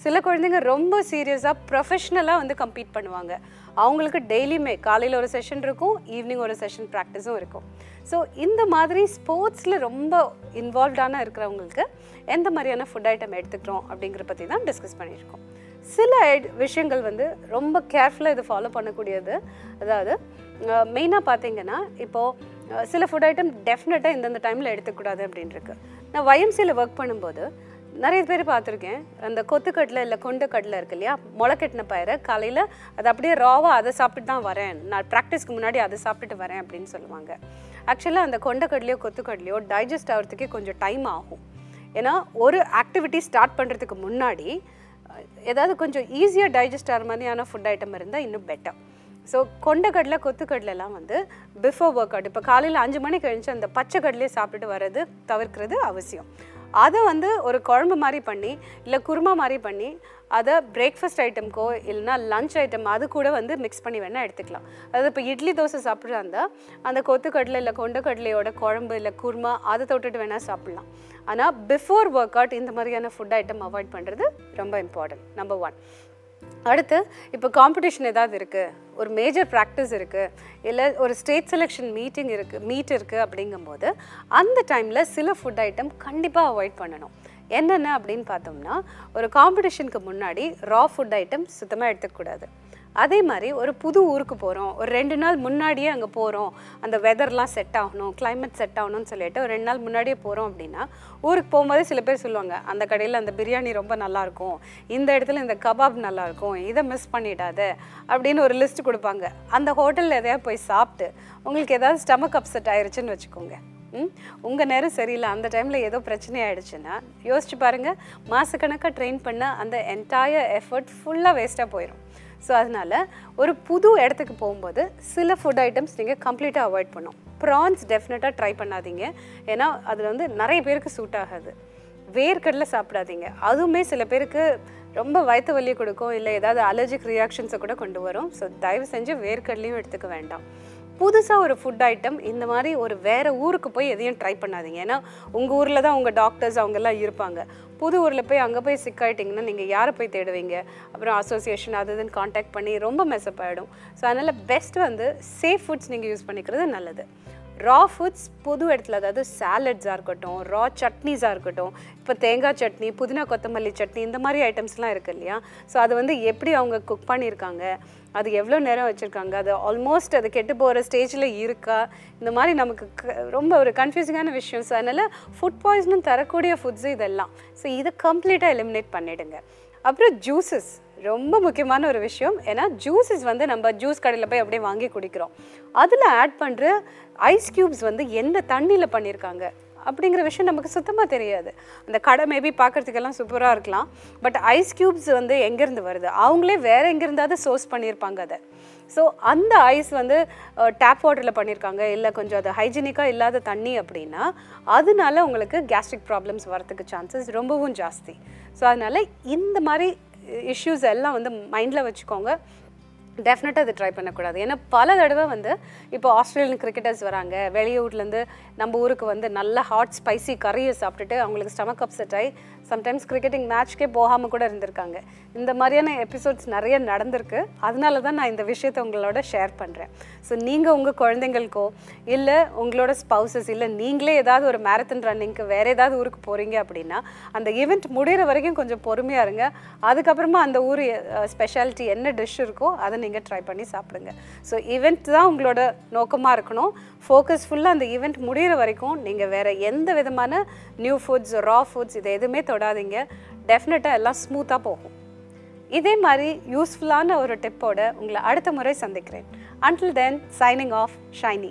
சில குழந்தைங்க ரொம்ப சீரியஸாக ப்ரொஃபஷ்னலாக வந்து கம்பீட் பண்ணுவாங்க அவங்களுக்கு டெய்லியுமே காலையில் ஒரு செஷன் இருக்கும் ஈவினிங் ஒரு செஷன் ப்ராக்டிஸும் இருக்கும் ஸோ இந்த மாதிரி ஸ்போர்ட்ஸில் ரொம்ப இன்வால்வ்டான இருக்கிறவங்களுக்கு எந்த மாதிரியான ஃபுட் ஐட்டம் எடுத்துக்கிறோம் அப்படிங்கிற பற்றி தான் டிஸ்கஸ் பண்ணியிருக்கோம் சில ஐட்- விஷயங்கள் வந்து ரொம்ப கேர்ஃபுல்லாக இது ஃபாலோ பண்ணக்கூடியது அதாவது மெயினாக பார்த்தீங்கன்னா இப்போது சில ஃபுட் ஐட்டம் டெஃபினட்டாக இந்தந்த டைமில் எடுத்துக்கூடாது அப்படின்னு இருக்கு நான் YMCA-ல ஒர்க் பண்ணும்போது நிறைய பேர் பார்த்துருக்கேன் அந்த கொத்துக்கடலை இல்லை கொண்டக்கடலை இருக்கு இல்லையா முளைக்கட்டின பயிரை காலையில் அது அப்படியே ராவாக அதை சாப்பிட்டு தான் வரேன் நான் ப்ராக்டிஸ்க்கு முன்னாடி அதை சாப்பிட்டுட்டு வரேன் அப்படின்னு சொல்லுவாங்க ஆக்சுவலாக அந்த கொண்டக்கடலையோ கொத்துக்கடலையோ டைஜஸ்ட் ஆகிறதுக்கே கொஞ்சம் டைம் ஆகும் ஏன்னா ஒரு ஆக்டிவிட்டி ஸ்டார்ட் பண்ணுறதுக்கு முன்னாடி அஹ், ஏதாவது கொஞ்சம் ஈஸியாக டைஜஸ்ட் ஆகிற மாதிரியான ஃபுட் ஐட்டம் இருந்தால் இன்னும் பெட்டர் ஸோ கொண்டக்கடலை கொத்துக்கடலைலாம் வந்து பிஃபோர் ஒர்க் அவுட் இப்போ காலையில் அஞ்சு மணிக்கு கழிச்சு அந்த பச்சை கடலையே சாப்பிட்டுட்டு வர்றது தவிர்க்கிறது அவசியம் அதை வந்து ஒரு குழம்பு மாதிரி பண்ணி இல்லை குருமா மாதிரி பண்ணி அதை பிரேக்ஃபாஸ்ட் ஐட்டம்க்கோ இல்லைன்னா லஞ்ச் ஐட்டம் அது கூட வந்து மிக்ஸ் பண்ணி வேணால் எடுத்துக்கலாம் அதாவது இப்போ இட்லி தோசை சாப்பிட்றா இருந்தால் அந்த கொத்துக்கடலை இல்லை கொண்டக்கடலையோட குழம்பு இல்லை குருமா அதை தொட்டுட்டு வேணால் சாப்பிட்லாம் ஆனால் பிஃபோர் ஒர்க் அவுட் இந்த மாதிரியான ஃபுட் ஐட்டம் அவாய்ட் பண்ணுறது ரொம்ப இம்பார்ட்டன்ட் நம்பர் ஒன் அடுத்து இப்போ காம்படிஷன் ஏதாவது இருக்குது ஒரு மேஜர் ப்ராக்டிஸ் இருக்குது இல்லை ஒரு ஸ்டேட் செலெக்ஷன் மீட்டிங் இருக்குது மீட் இருக்குது அப்படிங்கும்போது அந்த டைமில் சில ஃபுட் ஐட்டம் கண்டிப்பாக அவாய்ட் பண்ணணும் என்னென்ன அப்படின்னு பார்த்தோம்னா ஒரு காம்படிஷனுக்கு முன்னாடி ரா ஃபுட் ஐட்டம் சுத்தமாக எடுத்துக்கூடாது அதே மாதிரி ஒரு புது ஊருக்கு போகிறோம் ஒரு ரெண்டு நாள் முன்னாடியே அங்கே போகிறோம் அந்த வெதர்லாம் செட் ஆகணும் climate செட் ஆகணும்னு சொல்லிட்டு ஒரு ரெண்டு நாள் முன்னாடியே போகிறோம் அப்படின்னா ஊருக்கு போகும்போது சில பேர் சொல்லுவாங்க அந்த கடையில் அந்த பிரியாணி ரொம்ப நல்லாயிருக்கும் இந்த இடத்துல இந்த கபாப் நல்லாயிருக்கும் இதை மிஸ் பண்ணிடாத அப்படின்னு ஒரு லிஸ்ட் கொடுப்பாங்க அந்த ஹோட்டலில் எதையாவது போய் சாப்பிட்டு உங்களுக்கு ஏதாவது ஸ்டமக் அப்செட் ஆயிருச்சுன்னு வச்சுக்கோங்க ம் உங்கள் நேரம் சரியில்லை அந்த டைமில் ஏதோ பிரச்சனை ஆயிடுச்சுன்னா யோசிச்சு பாருங்கள் மாதக்கணக்காக ட்ரெயின் பண்ண அந்த என்டையர் எஃபர்ட் ஃபுல்லாக வேஸ்ட்டாக போயிடும் ஸோ அதனால் ஒரு புது இடத்துக்கு போகும்போது சில ஃபுட் ஐட்டம்ஸ் நீங்கள் கம்ப்ளீட்டாக அவாய்ட் பண்ணும் ப்ரான்ஸ் டெஃபினட்டாக ட்ரை பண்ணாதீங்க ஏன்னா அதில் வந்து நிறைய பேருக்கு சூட் ஆகாது வேர்க்கடலை சாப்பிடாதீங்க அதுவுமே சில பேருக்கு ரொம்ப வயிற்று வலி கொடுக்கும் இல்லை ஏதாவது அலர்ஜிக் ரியாக்ஷன்ஸை கூட கொண்டு வரும் ஸோ தயவு செஞ்சு வேர்க்கடலையும் எடுத்துக்க வேண்டாம் புதுசாக ஒரு ஃபுட் ஐட்டம் இந்த மாதிரி ஒரு வேற ஊருக்கு போய் எதையும் ட்ரை பண்ணாதீங்க ஏன்னா உங்கள் ஊரில் தான் உங்கள் டாக்டர்ஸ் அவங்கெல்லாம் இருப்பாங்க புது ஊரில் போய் அங்கே போய் சிக் ஆயிட்டீங்கன்னா நீங்கள் யாரை போய் தேடுவீங்க அப்புறம் அசோசியேஷன் அது இதுன்னு காண்டாக்ட் பண்ணி ரொம்ப மெஸ்அப் ஆகிடும் ஸோ அதனால் பெஸ்ட் வந்து சேஃப் ஃபுட்ஸ் நீங்கள் யூஸ் பண்ணிக்கிறது நல்லது ரா ஃபுட்ஸ் புது இடத்துல அதாவது சாலட்ஸாக இருக்கட்டும் ரா சட்னிஸாக இருக்கட்டும் இப்போ தேங்காய் சட்னி புதினா கொத்தமல்லி சட்னி இந்த மாதிரி ஐட்டம்ஸ்லாம் இருக்கு இல்லையா ஸோ அது வந்து எப்படி அவங்க குக் பண்ணியிருக்காங்க அது எவ்வளோ நேரம் வச்சுருக்காங்க அது ஆல்மோஸ்ட் அது கெட்டு போகிற ஸ்டேஜில் இருக்கா இந்த மாதிரி நமக்கு க- ரொம்ப ஒரு கன்ஃபியூசிங்கான விஷயம் ஸோ அதனால் ஃபுட் பாய்சனும் தரக்கூடிய ஃபுட்ஸு இதெல்லாம் ஸோ இதை கம்ப்ளீட்டாக எலிமினேட் பண்ணிடுங்க அப்புறம் ஜூஸஸ் ரொம்ப முக்கியமான ஒரு விஷயம் ஏன்னா ஜூஸஸ் வந்து நம்ம ஜூஸ் கடையில் போய் அப்படியே வாங்கி குடிக்கிறோம் அதில் ஆட் பண்ணுற ஐஸ் க்யூப்ஸ் வந்து எந்த தண்ணியில் பண்ணியிருக்காங்க அப்படிங்கிற விஷயம் நமக்கு சுத்தமாக தெரியாது அந்த கடை மேபி பார்க்குறதுக்கெல்லாம் சூப்பராக இருக்கலாம் பட் ஐஸ் க்யூப்ஸ் வந்து எங்கேருந்து வருது அவங்களே வேற எங்கேருந்தாவது சோர்ஸ் பண்ணியிருப்பாங்க அதை ஸோ அந்த ஐஸ் வந்து டேப் வாட்டரில் பண்ணியிருக்காங்க இல்லை கொஞ்சம் அது ஹைஜீனிக்காக இல்லாத தண்ணி அப்படின்னா அதனால உங்களுக்கு கேஸ்ட்ரிக் ப்ராப்ளம்ஸ் வரதுக்கு சான்சஸ் ரொம்பவும் ஜாஸ்தி ஸோ அதனால் இந்த மாதிரி இஷ்யூஸ் எல்லாம் வந்து மைண்டில் வச்சுக்கோங்க டெஃபினட்டாக இது ட்ரை பண்ணக்கூடாது ஏன்னா பல தடவை வந்து இப்போ ஆஸ்திரேலியன் கிரிக்கெட்டர்ஸ் வராங்க வெளியூர்லேருந்து நம்ம ஊருக்கு வந்து நல்ல ஹாட் ஸ்பைசி கறியை சாப்பிட்டுட்டு அவங்களுக்கு ஸ்டமக் அப்செட் ஆகி சம்டைம்ஸ் கிரிக்கெட்டிங் மேட்ச்க்கே போகாமல் கூட இருந்திருக்காங்க இந்த மாதிரியான எபிசோட்ஸ் நிறைய நடந்திருக்கு அதனால தான் நான் இந்த விஷயத்தை உங்களோட ஷேர் பண்ணுறேன் ஸோ நீங்கள் உங்கள் குழந்தைங்களுக்கோ இல்லை உங்களோட ஸ்பௌசஸ் இல்லை நீங்களே ஏதாவது ஒரு மேரத்தன் ரன்னிங்க்கு வேறு ஏதாவது ஊருக்கு போகிறீங்க அப்படின்னா அந்த ஈவெண்ட் முடிகிற வரைக்கும் கொஞ்சம் பொறுமையாக இருங்க அதுக்கப்புறமா அந்த ஊர் ஸ்பெஷாலிட்டி என்ன டிஷ் இருக்கோ அதை நீங்கள் ட்ரை பண்ணி சாப்பிடுங்க ஸோ ஈவெண்ட் தான் உங்களோட நோக்கமாக இருக்கணும் ஃபோக்கஸ் ஃபுல்லாக அந்த ஈவெண்ட் முடிகிற வரைக்கும் நீங்கள் வேறு எந்த விதமான நியூ ஃபுட்ஸ் ரா ஃபுட்ஸ் இது எதுவுமே தொடாதீங்க டெஃபினட்டாக எல்லாம் ஸ்மூத்தாக போகும் இதே மாதிரி யூஸ்ஃபுல்லான ஒரு டிப்போட உங்களை அடுத்த முறை சந்திக்கிறேன் until then signing off Shiny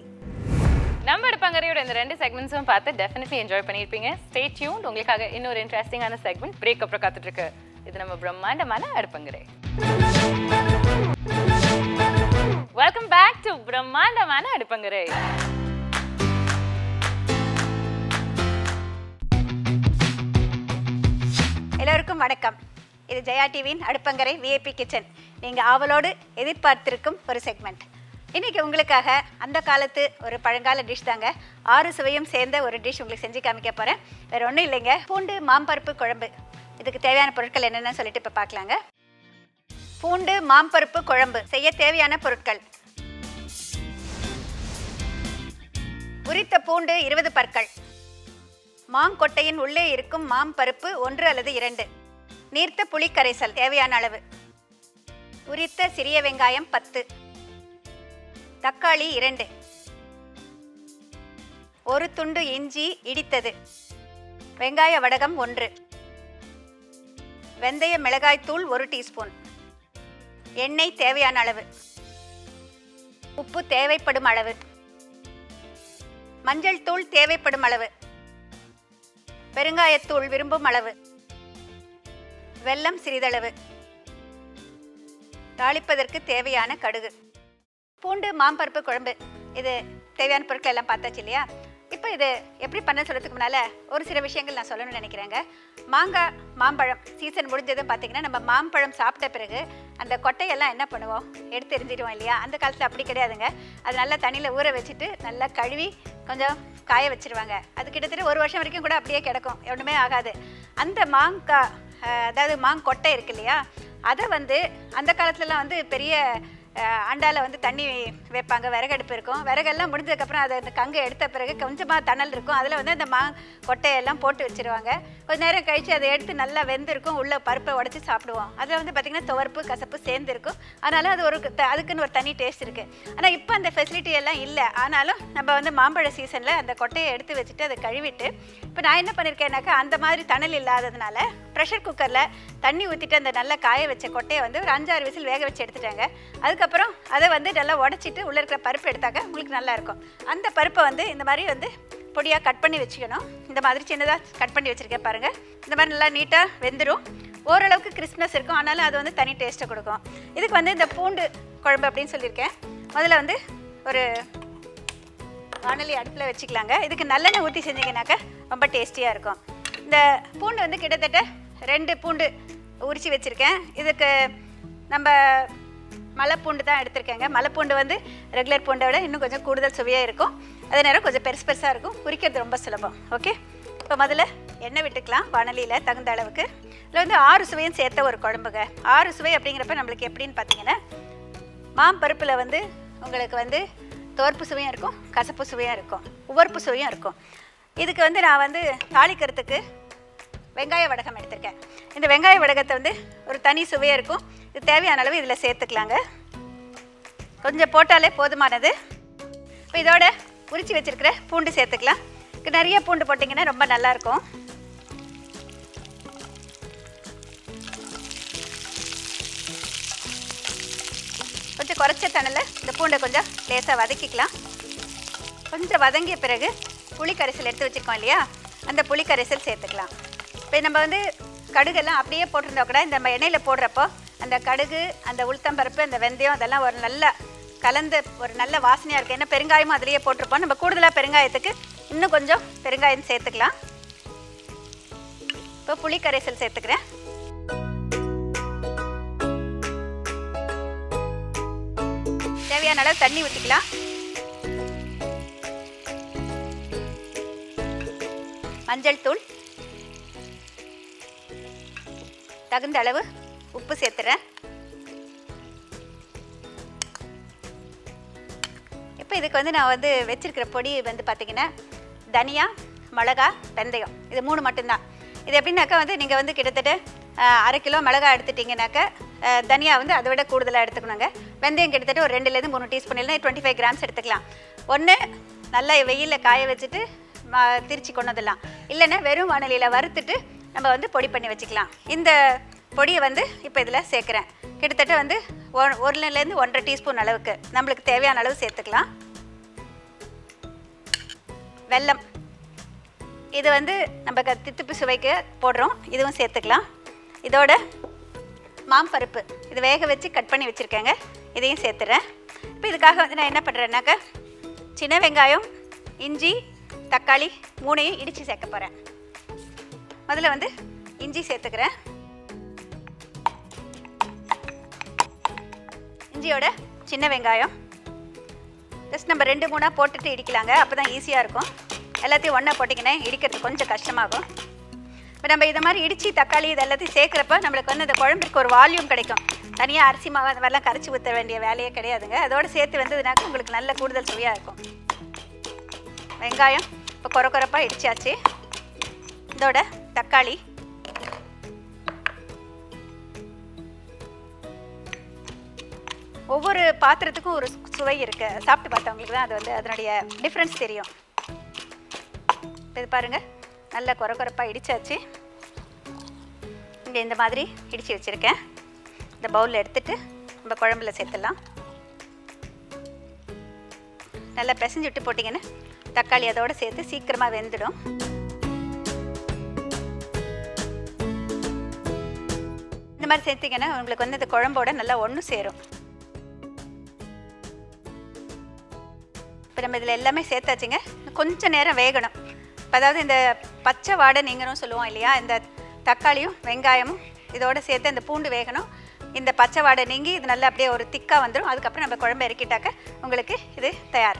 நம்ம அடுப்பங்கரையோட இந்த ரெண்டு செக்மெண்ட்ஸும் பார்த்து டெஃபினெட்லி என்ஜாய் பண்ணியிருப்பீங்க ஸ்டே டியூன் உங்களுக்காக இன்னொரு இன்ட்ரெஸ்டிங்கான செக்மெண்ட் பிரேக் அப்புறம் காத்துட்டு இருக்கு இது நம்ம பிரம்மாண்டமான அடுப்பங்கரை வெல்கம் பேக் டு பிரம்மாண்டமான அடுப்பங்கரை எல்லோருக்கும் வணக்கம் இது ஜெயா டிவியின் அடுப்பங்கரை விஐபி கிச்சன் நீங்கள் ஆவலோடு எதிர்பார்த்திருக்கும் ஒரு செக்மெண்ட் இன்னைக்கு உங்களுக்காக அந்த காலத்து ஒரு பழங்கால டிஷ் தாங்க ஆறு சுவையும் சேர்ந்த ஒரு டிஷ் உங்களுக்கு செஞ்சு காமிக்க போகிறேன் வேறு ஒன்றும் இல்லைங்க பூண்டு மாம்பருப்பு குழம்பு இதுக்கு தேவையான பொருட்கள் என்னென்னு சொல்லிட்டு இப்போ பார்க்கலாங்க பூண்டு மாம்பருப்பு குழம்பு செய்ய தேவையான பொருட்கள் உரித்த பூண்டு இருபது பற்கள் மாங்கொட்டையின் உள்ளே இருக்கும் மாம்பருப்பு ஒன்று அல்லது இரண்டு நீர்த்த புளி கரைசல் தேவையான அளவு உரித்த சிறிய வெங்காயம் பத்து தக்காளி இரண்டு ஒரு துண்டு இஞ்சி இடித்தது வெங்காய வடகம் ஒன்று வெந்தய மிளகாய்த்தூள் ஒரு டீஸ்பூன் எண்ணெய் தேவையான அளவு உப்பு தேவைப்படும் அளவு மஞ்சள் தூள் தேவைப்படும் அளவு பெருங்காயத்தூள் விரும்பும் அளவு வெல்லம் சிறிதளவு தாளிப்பதற்கு தேவையான கடுகு பூண்டு மாம்பருப்பு குழம்பு இது தேவையான பொருட்கள் எல்லாம் பார்த்தாச்சு இல்லையா இப்போ இது எப்படி பண்ண சொல்கிறதுக்கு முன்னால் ஒரு சில விஷயங்கள் நான் சொல்லணும்னு நினைக்கிறேங்க மாங்காய் மாம்பழம் சீசன் முடிஞ்சதும் பார்த்தீங்கன்னா நம்ம மாம்பழம் சாப்பிட்ட பிறகு அந்த கொட்டையெல்லாம் என்ன பண்ணுவோம் எடுத்து எரிஞ்சிடுவோம் இல்லையா அந்த காலத்தில் அப்படி கிடையாதுங்க அது நல்லா தண்ணியில் ஊற வச்சுட்டு நல்லா கழுவி கொஞ்சம் காய வச்சிருவாங்க அது கிட்டத்தட்ட ஒரு வருஷம் வரைக்கும் கூட அப்படியே கிடக்கும் ஒன்றுமே ஆகாது அந்த மாங்காய் அஹ், அதாவது மாங்கொட்டை இருக்கு இல்லையா அதை வந்து அந்த காலத்துலலாம் வந்து பெரிய அஹ், அண்டால வந்து தண்ணி வைப்பாங்க விறகடுப்பு இருக்கும் விறகெல்லாம் முடிஞ்சதுக்கப்புறம் அதை அந்த கங்கு எடுத்த பிறகு கொஞ்சமாக தணல் இருக்கும் அதில் வந்து அந்த மா கொட்டையெல்லாம் போட்டு வச்சிருவாங்க கொஞ்ச நேரம் கழித்து அதை எடுத்து நல்லா வெந்திருக்கும் உள்ள பருப்பை உடச்சி சாப்பிடுவோம் அதில் வந்து பார்த்திங்கன்னா துவர்ப்பு கசப்பு சேர்ந்து இருக்கும் அதனால அது ஒரு த- அதுக்குன்னு ஒரு தனி டேஸ்ட் இருக்குது ஆனால் இப்போ அந்த ஃபெசிலிட்டி எல்லாம் இல்லை ஆனாலும் நம்ம வந்து மாம்பழ சீசனில் அந்த கொட்டையை எடுத்து வச்சுட்டு அதை கழுவிட்டு இப்போ நான் என்ன பண்ணியிருக்கேன்னாக்கா அந்த மாதிரி தணல் இல்லாததுனால ப்ரெஷர் குக்கரில் தண்ணி ஊற்றிட்டு அந்த நல்லா காய வச்ச கொட்டையை வந்து ஒரு அஞ்சாறு விசில் வேக வச்சு எடுத்துட்டாங்க அதுக்கப்புறம் அதை வந்து நல்லா உடச்சிட்டு உள்ளே இருக்கிற பருப்பு எடுத்தாக்க உங்களுக்கு நல்லா இருக்கும் அந்த பருப்பை வந்து இந்த மாதிரி வந்து பொடியாக கட் பண்ணி வச்சுக்கணும் இந்த மாதிரி சின்னதாக கட் பண்ணி வச்சுருக்கேன் பாருங்கள் இந்த மாதிரி நல்லா நீட்டாக வெந்துடும் ஓரளவுக்கு கிறிஸ்மஸ் இருக்கும் ஆனாலும் அது வந்து தனி டேஸ்ட்டை கொடுக்கும் இதுக்கு வந்து இந்த பூண்டு குழம்பு அப்படின்னு சொல்லியிருக்கேன் முதல்ல வந்து ஒரு வானொலி அடுப்பில் வச்சுக்கலாங்க இதுக்கு நல்லெண்ணெய் ஊற்றி செஞ்சீங்கன்னாக்கா ரொம்ப டேஸ்டியாக இருக்கும் இந்த பூண்டு வந்து கிட்டத்தட்ட ரெண்டு பூண்டு உரிச்சு வச்சுருக்கேன் இதுக்கு நம்ம மலைப்பூண்டு தான் எடுத்திருக்கேங்க மலைப்பூண்டு வந்து ரெகுலர் பூண்டை விட இன்னும் கொஞ்சம் கூடுதல் சுவையாக இருக்கும் அதே நேரம் கொஞ்சம் பெருசு பெருசாக இருக்கும் உரிக்கிறது ரொம்ப சுலபம் ஓகே இப்போ முதல்ல எண்ணெய் விட்டுக்கலாம் வானலியில் தகுந்த அளவுக்கு இதில் வந்து ஆறு சுவையும் சேர்த்த ஒரு குழம்புங்க ஆறு சுவை அப்படிங்கிறப்ப நம்மளுக்கு எப்படின்னு பார்த்தீங்கன்னா மாம்பருப்பில் வந்து உங்களுக்கு வந்து துவர்ப்பு சுவையும் இருக்கும் கசப்பு சுவையும் இருக்கும் உவர்ப்பு சுவையும் இருக்கும் இதுக்கு வந்து நான் வந்து தாளிக்கிறதுக்கு வெங்காய வடகம் எடுத்திருக்கேன் இந்த வெங்காய வடகத்தை வந்து ஒரு தனி சுவையாக இருக்கும் இது தேவையான அளவு இதில் சேர்த்துக்கலாங்க கொஞ்சம் போட்டாலே போதுமானது இப்போ இதோட உரிச்சு வச்சிருக்கிற பூண்டு சேர்த்துக்கலாம் இதுக்கு நிறைய பூண்டு போட்டிங்கன்னா ரொம்ப நல்லாயிருக்கும் கொஞ்சம் குறைச்ச தணலில் இந்த பூண்டை கொஞ்சம் லேசாக வதக்கிக்கலாம் கொஞ்சம் வதங்கிய பிறகு புளி கரைசல் எடுத்து வச்சுருக்கோம் இல்லையா அந்த புளி கரைசல் சேர்த்துக்கலாம் இப்போ நம்ம வந்து கடுகெல்லாம் அப்படியே போட்டிருந்தா கூட இந்த நம்ம எண்ணெயில் போடுறப்போ அந்த கடுகு அந்த உளுத்தம்பருப்பு அந்த வெந்தயம் அதெல்லாம் ஒரு நல்ல கலந்து ஒரு நல்ல வாசனையாக இருக்குது ஏன்னா பெருங்காயமும் அதிலேயே போட்டிருப்போம் நம்ம கூடுதலாக பெருங்காயத்துக்கு இன்னும் கொஞ்சம் பெருங்காயம் சேர்த்துக்கலாம் இப்போ புளி கரைசல் சேர்த்துக்கிறேன் தேவையான அளவு தண்ணி ஊற்றிக்கலாம் மஞ்சள் தூள் தகுந்த அளவு உப்பு சேர்த்துறேன் இப்போ இதுக்கு வந்து நான் வந்து வச்சிருக்கிற பொடி வந்து பார்த்தீங்கன்னா தனியா மிளகா வெந்தயம் இது மூணு மட்டும்தான் இது எப்படின்னாக்கா வந்து நீங்கள் வந்து கிட்டத்தட்ட அஹ், அரை கிலோ மிளகா எடுத்துட்டிங்கனாக்கா அஹ், தனியா வந்து அதை விட கூடுதலாக எடுத்துக்கணுங்க வெந்தயம் கிட்டத்தட்ட ஒரு ரெண்டுலேருந்து மூணு டீஸ்பூன் இல்லை டுவெண்ட்டி ஃபைவ் கிராம்ஸ் எடுத்துக்கலாம் ஒன்று நல்லா வெயிலில் காய வச்சுட்டு ம- திரிச்சு கொண்டு வந்துடலாம் இல்லைன்னா வெறும் வானலியில் வறுத்துட்டு நம்ம வந்து பொடி பண்ணி வச்சுக்கலாம் இந்த பொடியை வந்து இப்போ இதில் சேர்க்குறேன் கிட்டத்தட்ட வந்து ஒ- ஒன்றுலேருந்து ஒன்றரை டீஸ்பூன் அளவுக்கு நம்மளுக்கு தேவையான அளவு சேர்த்துக்கலாம் வெல்லம் இது வந்து நம்ம க- தித்துப்பு சுவைக்கு போடுறோம் இதுவும் சேர்த்துக்கலாம் இதோட மாம்பருப்பு இது வேக வச்சு கட் பண்ணி வச்சுருக்கேங்க இதையும் சேர்த்துறேன் இப்போ இதுக்காக வந்து நான் என்ன பண்ணுறேன்னாக்கா சின்ன வெங்காயம் இஞ்சி தக்காளி மூணையும் இடித்து சேர்க்க போகிறேன் முதல்ல வந்து இஞ்சி சேர்த்துக்கிறேன் இஞ்சியோட சின்ன வெங்காயம் ஜஸ்ட் நம்ம ரெண்டு மூணாக போட்டுட்டு இடிக்கலாங்க அப்போ தான் ஈஸியாக இருக்கும் எல்லாத்தையும் ஒன்றா போட்டிங்கன்னா இடிக்கிறது கொஞ்சம் கஷ்டமாகும் இப்போ நம்ம இதை மாதிரி இடிச்சு தக்காளி இது எல்லாத்தையும் சேர்க்குறப்ப நம்மளுக்கு வந்து அந்த குழம்புக்கு ஒரு வால்யூம் கிடைக்கும் தனியாக அரிசி மாவு அந்த மாதிரிலாம் கரைச்சி ஊற்ற வேண்டிய வேலையே கிடையாதுங்க அதோட சேர்த்து வந்ததுனாக்க உங்களுக்கு நல்ல கூடுதல் சுவையாக இருக்கும் வெங்காயம் இப்போ குறை குறைப்பாக இடிச்சாச்சு இதோட தக்காளி ஒவ்வொரு பாத்திரத்துக்கும் ஒரு சு- சுவை இருக்கு சாப்பிட்டு பார்த்தவங்களுக்கு தான் அது வந்து அதனுடைய டிஃப்ரென்ஸ் தெரியும் இது பாருங்க நல்ல குறை குறைப்பாக இடிச்சாச்சு இங்கே இந்த மாதிரி இடித்து வச்சுருக்கேன் இந்த பவுலில் எடுத்துட்டு நம்ம குழம்புல சேர்த்துடலாம் நல்லா பிசைஞ்சு விட்டு போட்டிங்கன்னா தக்காளி அதோடு சேர்த்து சீக்கிரமாக வெந்துடும் இந்த மாதிரி சேர்த்திங்கன்னா உங்களுக்கு வந்து இந்த குழம்போட நல்லா ஒன்று சேரும் இப்போ நம்ம இதில் எல்லாமே சேர்த்தாச்சுங்க இன்னும் கொஞ்சம் நேரம் வேகணும் இப்போ அதாவது இந்த பச்சை வாடை நீங்களும் சொல்லுவோம் இல்லையா இந்த தக்காளியும் வெங்காயமும் இதோட சேர்த்து இந்த பூண்டு வேகணும் இந்த பச்சை வாடை நீங்கி இது நல்லா அப்படியே ஒரு திக்காக வந்துடும் அதுக்கப்புறம் நம்ம குழம்பு இறக்கிட்டாக்க உங்களுக்கு இது தயார்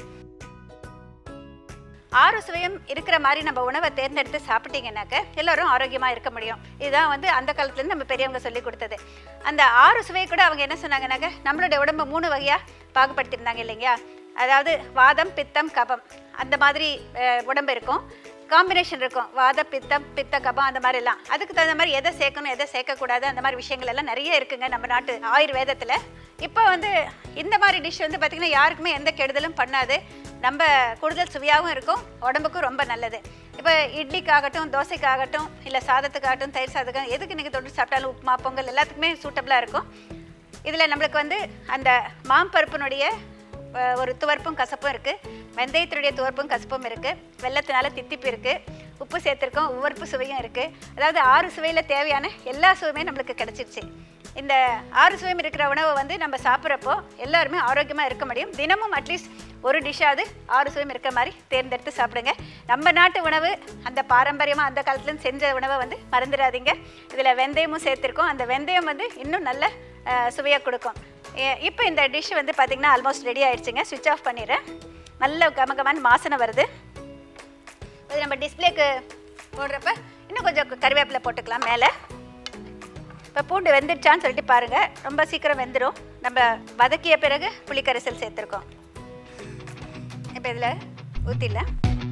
ஆறு சுவையும் இருக்கிற மாதிரி நம்ம உணவை தேர்ந்தெடுத்து சாப்பிட்டீங்கன்னாக்க எல்லாரும் ஆரோக்கியமாக இருக்க முடியும் இதுதான் வந்து அந்த காலத்துலேருந்து நம்ம பெரியவங்க சொல்லி கொடுத்தது அந்த ஆறு சுவையை கூட அவங்க என்ன சொன்னாங்கன்னாக்க நம்மளுடைய உடம்பை மூணு வகையாக பாகுபடுத்தியிருந்தாங்க இல்லைங்களா அதாவது வாதம் பித்தம் கபம் அந்த மாதிரி அஹ், உடம்பு இருக்கும் காம்பினேஷன் இருக்கும் வாத பித்தம் பித்த கபம் அந்த மாதிரி எல்லாம் அதுக்கு தகுந்த மாதிரி எதை சேர்க்கணும் எதை சேர்க்கக்கூடாது அந்த மாதிரி விஷயங்கள் எல்லாம் நிறைய இருக்குங்க நம்ம நாட்டு ஆயுர்வேதத்தில் இப்போ வந்து இந்த மாதிரி டிஷ் வந்து பார்த்திங்கன்னா யாருக்குமே எந்த கெடுதலும் பண்ணாது நம்ம கூடுதல் சுவையாகவும் இருக்கும் உடம்புக்கும் ரொம்ப நல்லது இப்போ இட்லிக்காகட்டும் தோசைக்காகட்டும் இல்லை சாதத்துக்காகட்டும் தயிர் சாதத்துக்காக எதுக்கு நீங்கள் தொட்டு சாப்பிட்டாலும் உப்புமா பொங்கல் எல்லாத்துக்குமே சூட்டபுளாக இருக்கும் இதில் நம்மளுக்கு வந்து அந்த மாம்பருப்பினுடைய அஹ், ஒரு துவர்ப்பும் கசப்பும் இருக்குது வெந்தயத்தினுடைய துவர்ப்பும் கசப்பும் இருக்குது வெள்ளத்தினால தித்திப்பு இருக்குது உப்பு சேர்த்துருக்கோம் உவர்ப்பு சுவையும் இருக்குது அதாவது ஆறு சுவையில் தேவையான எல்லா சுவையுமே நம்மளுக்கு கிடச்சிருச்சு இந்த ஆறு சுவையும் இருக்கிற உணவை வந்து நம்ம சாப்பிட்றப்போ எல்லாருமே ஆரோக்கியமாக இருக்க முடியும் தினமும் அட்லீஸ்ட் ஒரு டிஷ்ஷாவது ஆறு சுவையும் இருக்கிற மாதிரி தேர்ந்தெடுத்து சாப்பிடுங்க நம்ம நாட்டு உணவு அந்த பாரம்பரியமாக அந்த காலத்துலேருந்து செஞ்ச உணவை வந்து மறந்துடாதீங்க இதில் வெந்தயமும் சேர்த்துருக்கோம் அந்த வெந்தயம் வந்து இன்னும் நல்ல சுவையாக கொடுக்கும் இப்போ இந்த டிஷ் வந்து பார்த்திங்கன்னா ஆல்மோஸ்ட் ரெடி ஆயிடுச்சுங்க சுவிட்ச் ஆஃப் பண்ணிடுறேன் நல்ல கமகமான வாசனை வருது இது நம்ம டிஸ்பிளேக்கு போடுறப்ப இன்னும் கொஞ்சம் கருவேப்பிலை போட்டுக்கலாம் மேலே இப்போ பூண்டு வெந்துடுச்சான்னு சொல்லிட்டு பாருங்கள் ரொம்ப சீக்கிரம் வெந்துடும் நம்ம வதக்கிய பிறகு புளிக்கரைசல் சேர்த்துருக்கோம் இப்போ இதில் ஊற்றிடலாம்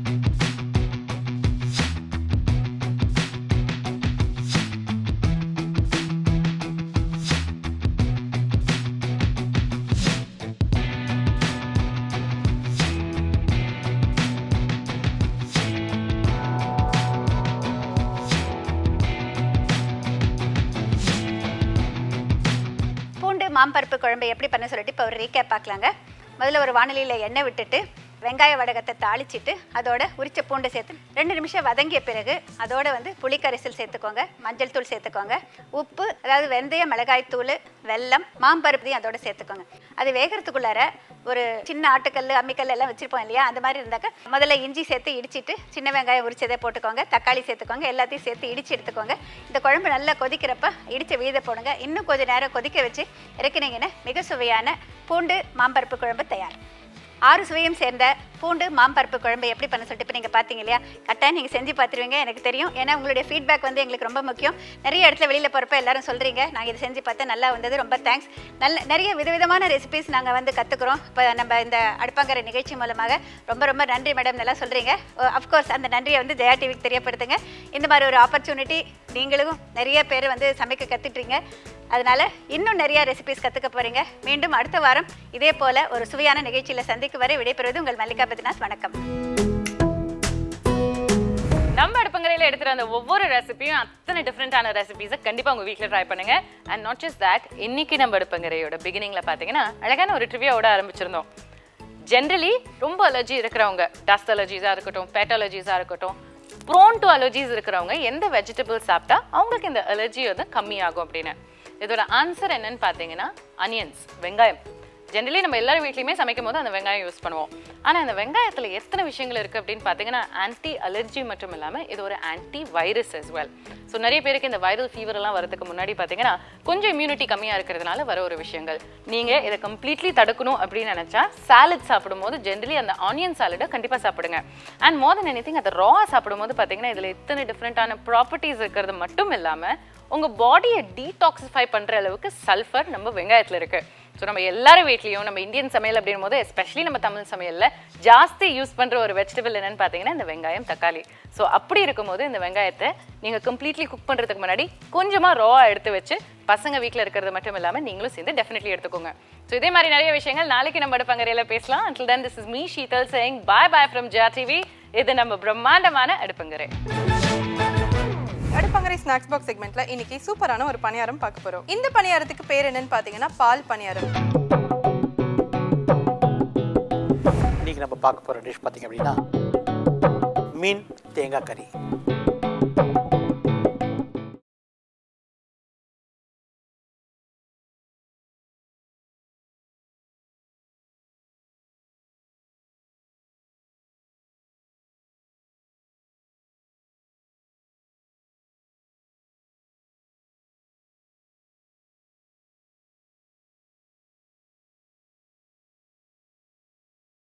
பூண்டு மாம்பருப்பு குழம்பு எப்படி பண்ண சொல்லிட்டு இப்போ ஒரு ரீகேப் பார்க்கலாங்க முதல்ல ஒரு வானலியில் எண்ணெய் விட்டுட்டு வெங்காய வடகத்தை தாளிச்சிட்டு அதோட உரிச்ச பூண்டை சேர்த்து ரெண்டு நிமிஷம் வதங்கிய பிறகு அதோட வந்து புளிக்கரைசல் சேர்த்துக்கோங்க மஞ்சள் தூள் சேர்த்துக்கோங்க உப்பு அதாவது வெந்தயம் மிளகாய் தூள் வெல்லம் மாம்பருப்பையும் அதோட சேர்த்துக்கோங்க அது வேகிறதுக்குள்ளார ஒரு சின்ன ஆட்டுக்கல் அம்மிக்கல் எல்லாம் வச்சிருப்போம் இல்லையா அந்த மாதிரி இருந்தாக்க முதல்ல இஞ்சி சேர்த்து இடிச்சிட்டு சின்ன வெங்காயம் உரிச்சதை போட்டுக்கோங்க தக்காளி சேர்த்துக்கோங்க எல்லாத்தையும் சேர்த்து இடிச்சு எடுத்துக்கோங்க இந்த குழம்பு நல்லா கொதிக்கிறப்ப இடிச்ச வீதை போடுங்க இன்னும் கொஞ்சம் நேரம் கொதிக்க வச்சு இறக்குனீங்கன்னா மிக சுவையான பூண்டு மாம்பருப்பு குழம்பு தயார் ஆறு சுவையும் சேர்ந்த பூண்டு மாம்பருப்பு குழம்பு எப்படி பண்ண சொல்லிட்டு இப்போ நீங்கள் பார்த்தீங்க இல்லையா கட்டாயம் நீங்கள் செஞ்சு பார்த்துருவீங்க எனக்கு தெரியும் ஏன்னா உங்களுடைய ஃபீட்பேக் வந்து எங்களுக்கு ரொம்ப முக்கியம் நிறைய இடத்துல வெளியில் போகிறப்ப எல்லாரும் சொல்கிறீங்க நாங்கள் இதை செஞ்சு பார்த்தேன் நல்லா வந்தது ரொம்ப தேங்க்ஸ் நல்ல நிறைய விதவிதமான ரெசிபிஸ் நாங்கள் வந்து கற்றுக்குறோம் இப்போ நம்ம இந்த அடுப்பாங்கிற நிகழ்ச்சி மூலமாக ரொம்ப ரொம்ப நன்றி மேடம் நல்லா சொல்கிறீங்க அஃப்கோர்ஸ் அந்த நன்றியை வந்து ஜெயா டிவிக்கு தெரியப்படுத்துங்க இந்த மாதிரி ஒரு ஆப்பர்ச்சுனிட்டி நீங்களும் நிறைய பேர் வந்து சமைக்க கற்றுட்றீங்க அதனால இன்னும் நிறைய ரெசிபிஸ் கற்றுக்க போகிறீங்க மீண்டும் அடுத்த வாரம் இதே போல் ஒரு சுவையான நிகழ்ச்சியில் சந்திக்கும் வரை விடைபெறுவது உங்கள் மல்லிகா பத்ரிநாத் வணக்கம் நம்ம அடுப்பங்கரையில் எடுத்துகிற அந்த ஒவ்வொரு ரெசிபியும் அத்தனை டிஃப்ரெண்ட்டான ரெசிபிஸை கண்டிப்பாக உங்கள் வீட்டில் ட்ரை பண்ணுங்க அண்ட் நாட் ஜஸ்ட் தட் இன்னைக்கு நம்ம அடுப்பங்கரையோட பிகினிங்கில் பார்த்தீங்கன்னா அழகான ஒரு ட்ரிவியாவோட ஆரம்பிச்சிருந்தோம் ஜென்ரலி ரொம்ப அலர்ஜி இருக்கிறவங்க டஸ்ட் அலர்ஜிஸாக இருக்கட்டும் பெட் அலர்ஜிஸாக இருக்கட்டும் ப்ரோன் டு அலர்ஜிஸ் இருக்கிறவங்க எந்த வெஜிடபிள் சாப்பிட்டா அவங்களுக்கு இந்த அலர்ஜி வந்து கம்மியாகும் அப்படின்னு இதோட ஆன்சர் என்னன்னு பார்த்தீங்கன்னா அனியன்ஸ் வெங்காயம் ஜென்ரலி நம்ம எல்லார் வீட்லையுமே சமைக்கும் போது அந்த வெங்காயம் யூஸ் பண்ணுவோம் ஆனால் அந்த வெங்காயத்தில் எத்தனை விஷயங்கள் இருக்குது அப்படின்னு பார்த்தீங்கன்னா ஆன்டி அலர்ஜி மட்டும் இல்லாமல் இது ஒரு antivirus as well so நிறைய பேருக்கு இந்த வைரல் ஃபீவர் எல்லாம் வரதுக்கு முன்னாடி பார்த்தீங்கன்னா கொஞ்சம் இம்யூனிட்டி கம்மியாக இருக்கிறதுனால வர ஒரு விஷயங்கள் நீங்கள் இதை கம்ப்ளீட்லி தடுக்கணும் அப்படின்னு நினச்சா சாலட் சாப்பிடும்போது ஜென்ரலி அந்த ஆனியன் சாலடை கண்டிப்பாக சாப்பிடுங்க and more then anything அதை ரா சாப்பிடும்போது பார்த்தீங்கன்னா இதில் இத்தனை டிஃப்ரெண்ட்டான ப்ராப்பர்ட்டிஸ் இருக்கிறது மட்டும் இல்லாமல் உங்கள் பாடியை டீடாக்சிஃபை பண்ணுற அளவுக்கு சல்ஃபர் நம்ம வெங்காயத்தில் இருக்குது ஸோ நம்ம எல்லாரும் வீட்லேயும் நம்ம இந்தியன் சமையல் அப்படின் போது எஸ்பெஷலி நம்ம தமிழ் சமையலில் ஜாஸ்தி யூஸ் பண்ணுற ஒரு வெஜிடபிள் என்னன்னு பார்த்தீங்கன்னா இந்த வெங்காயம் தக்காளி ஸோ அப்படி இருக்கும்போது இந்த வெங்காயத்தை நீங்கள் கம்ப்ளீட்லி குக் பண்ணுறதுக்கு முன்னாடி கொஞ்சமாக ரோவாக எடுத்து வச்சு பசங்க வீட்டில் இருக்கிறது மட்டும் இல்லாமல் நீங்களும் சேர்ந்து டெஃபினெட்லி எடுத்துக்கோங்க ஸோ இதே மாதிரி நிறைய விஷயங்கள் நாளைக்கு நம்ம அடுப்பங்கரையில் பேசலாம் until then this is me Sheetal saying bye bye from ஜா டிவி இது நம்ம பிரம்மாண்டமான அடுப்பங்கரை அடுப்பங்கரை ஸ்நாக்ஸ் பாக்ஸ் செக்மெண்ட்ல இன்னைக்கு சூப்பரான ஒரு பணியாரம் பார்க்க போறோம் இந்த பணியாரத்துக்கு பேர் என்னன்னு பாத்தீங்கன்னா பால் பணியாரம் இன்னைக்கு நம்ம பார்க்க போகிற டிஷ் பார்த்தீங்க அப்படின்னா மீன் தேங்காய் கறி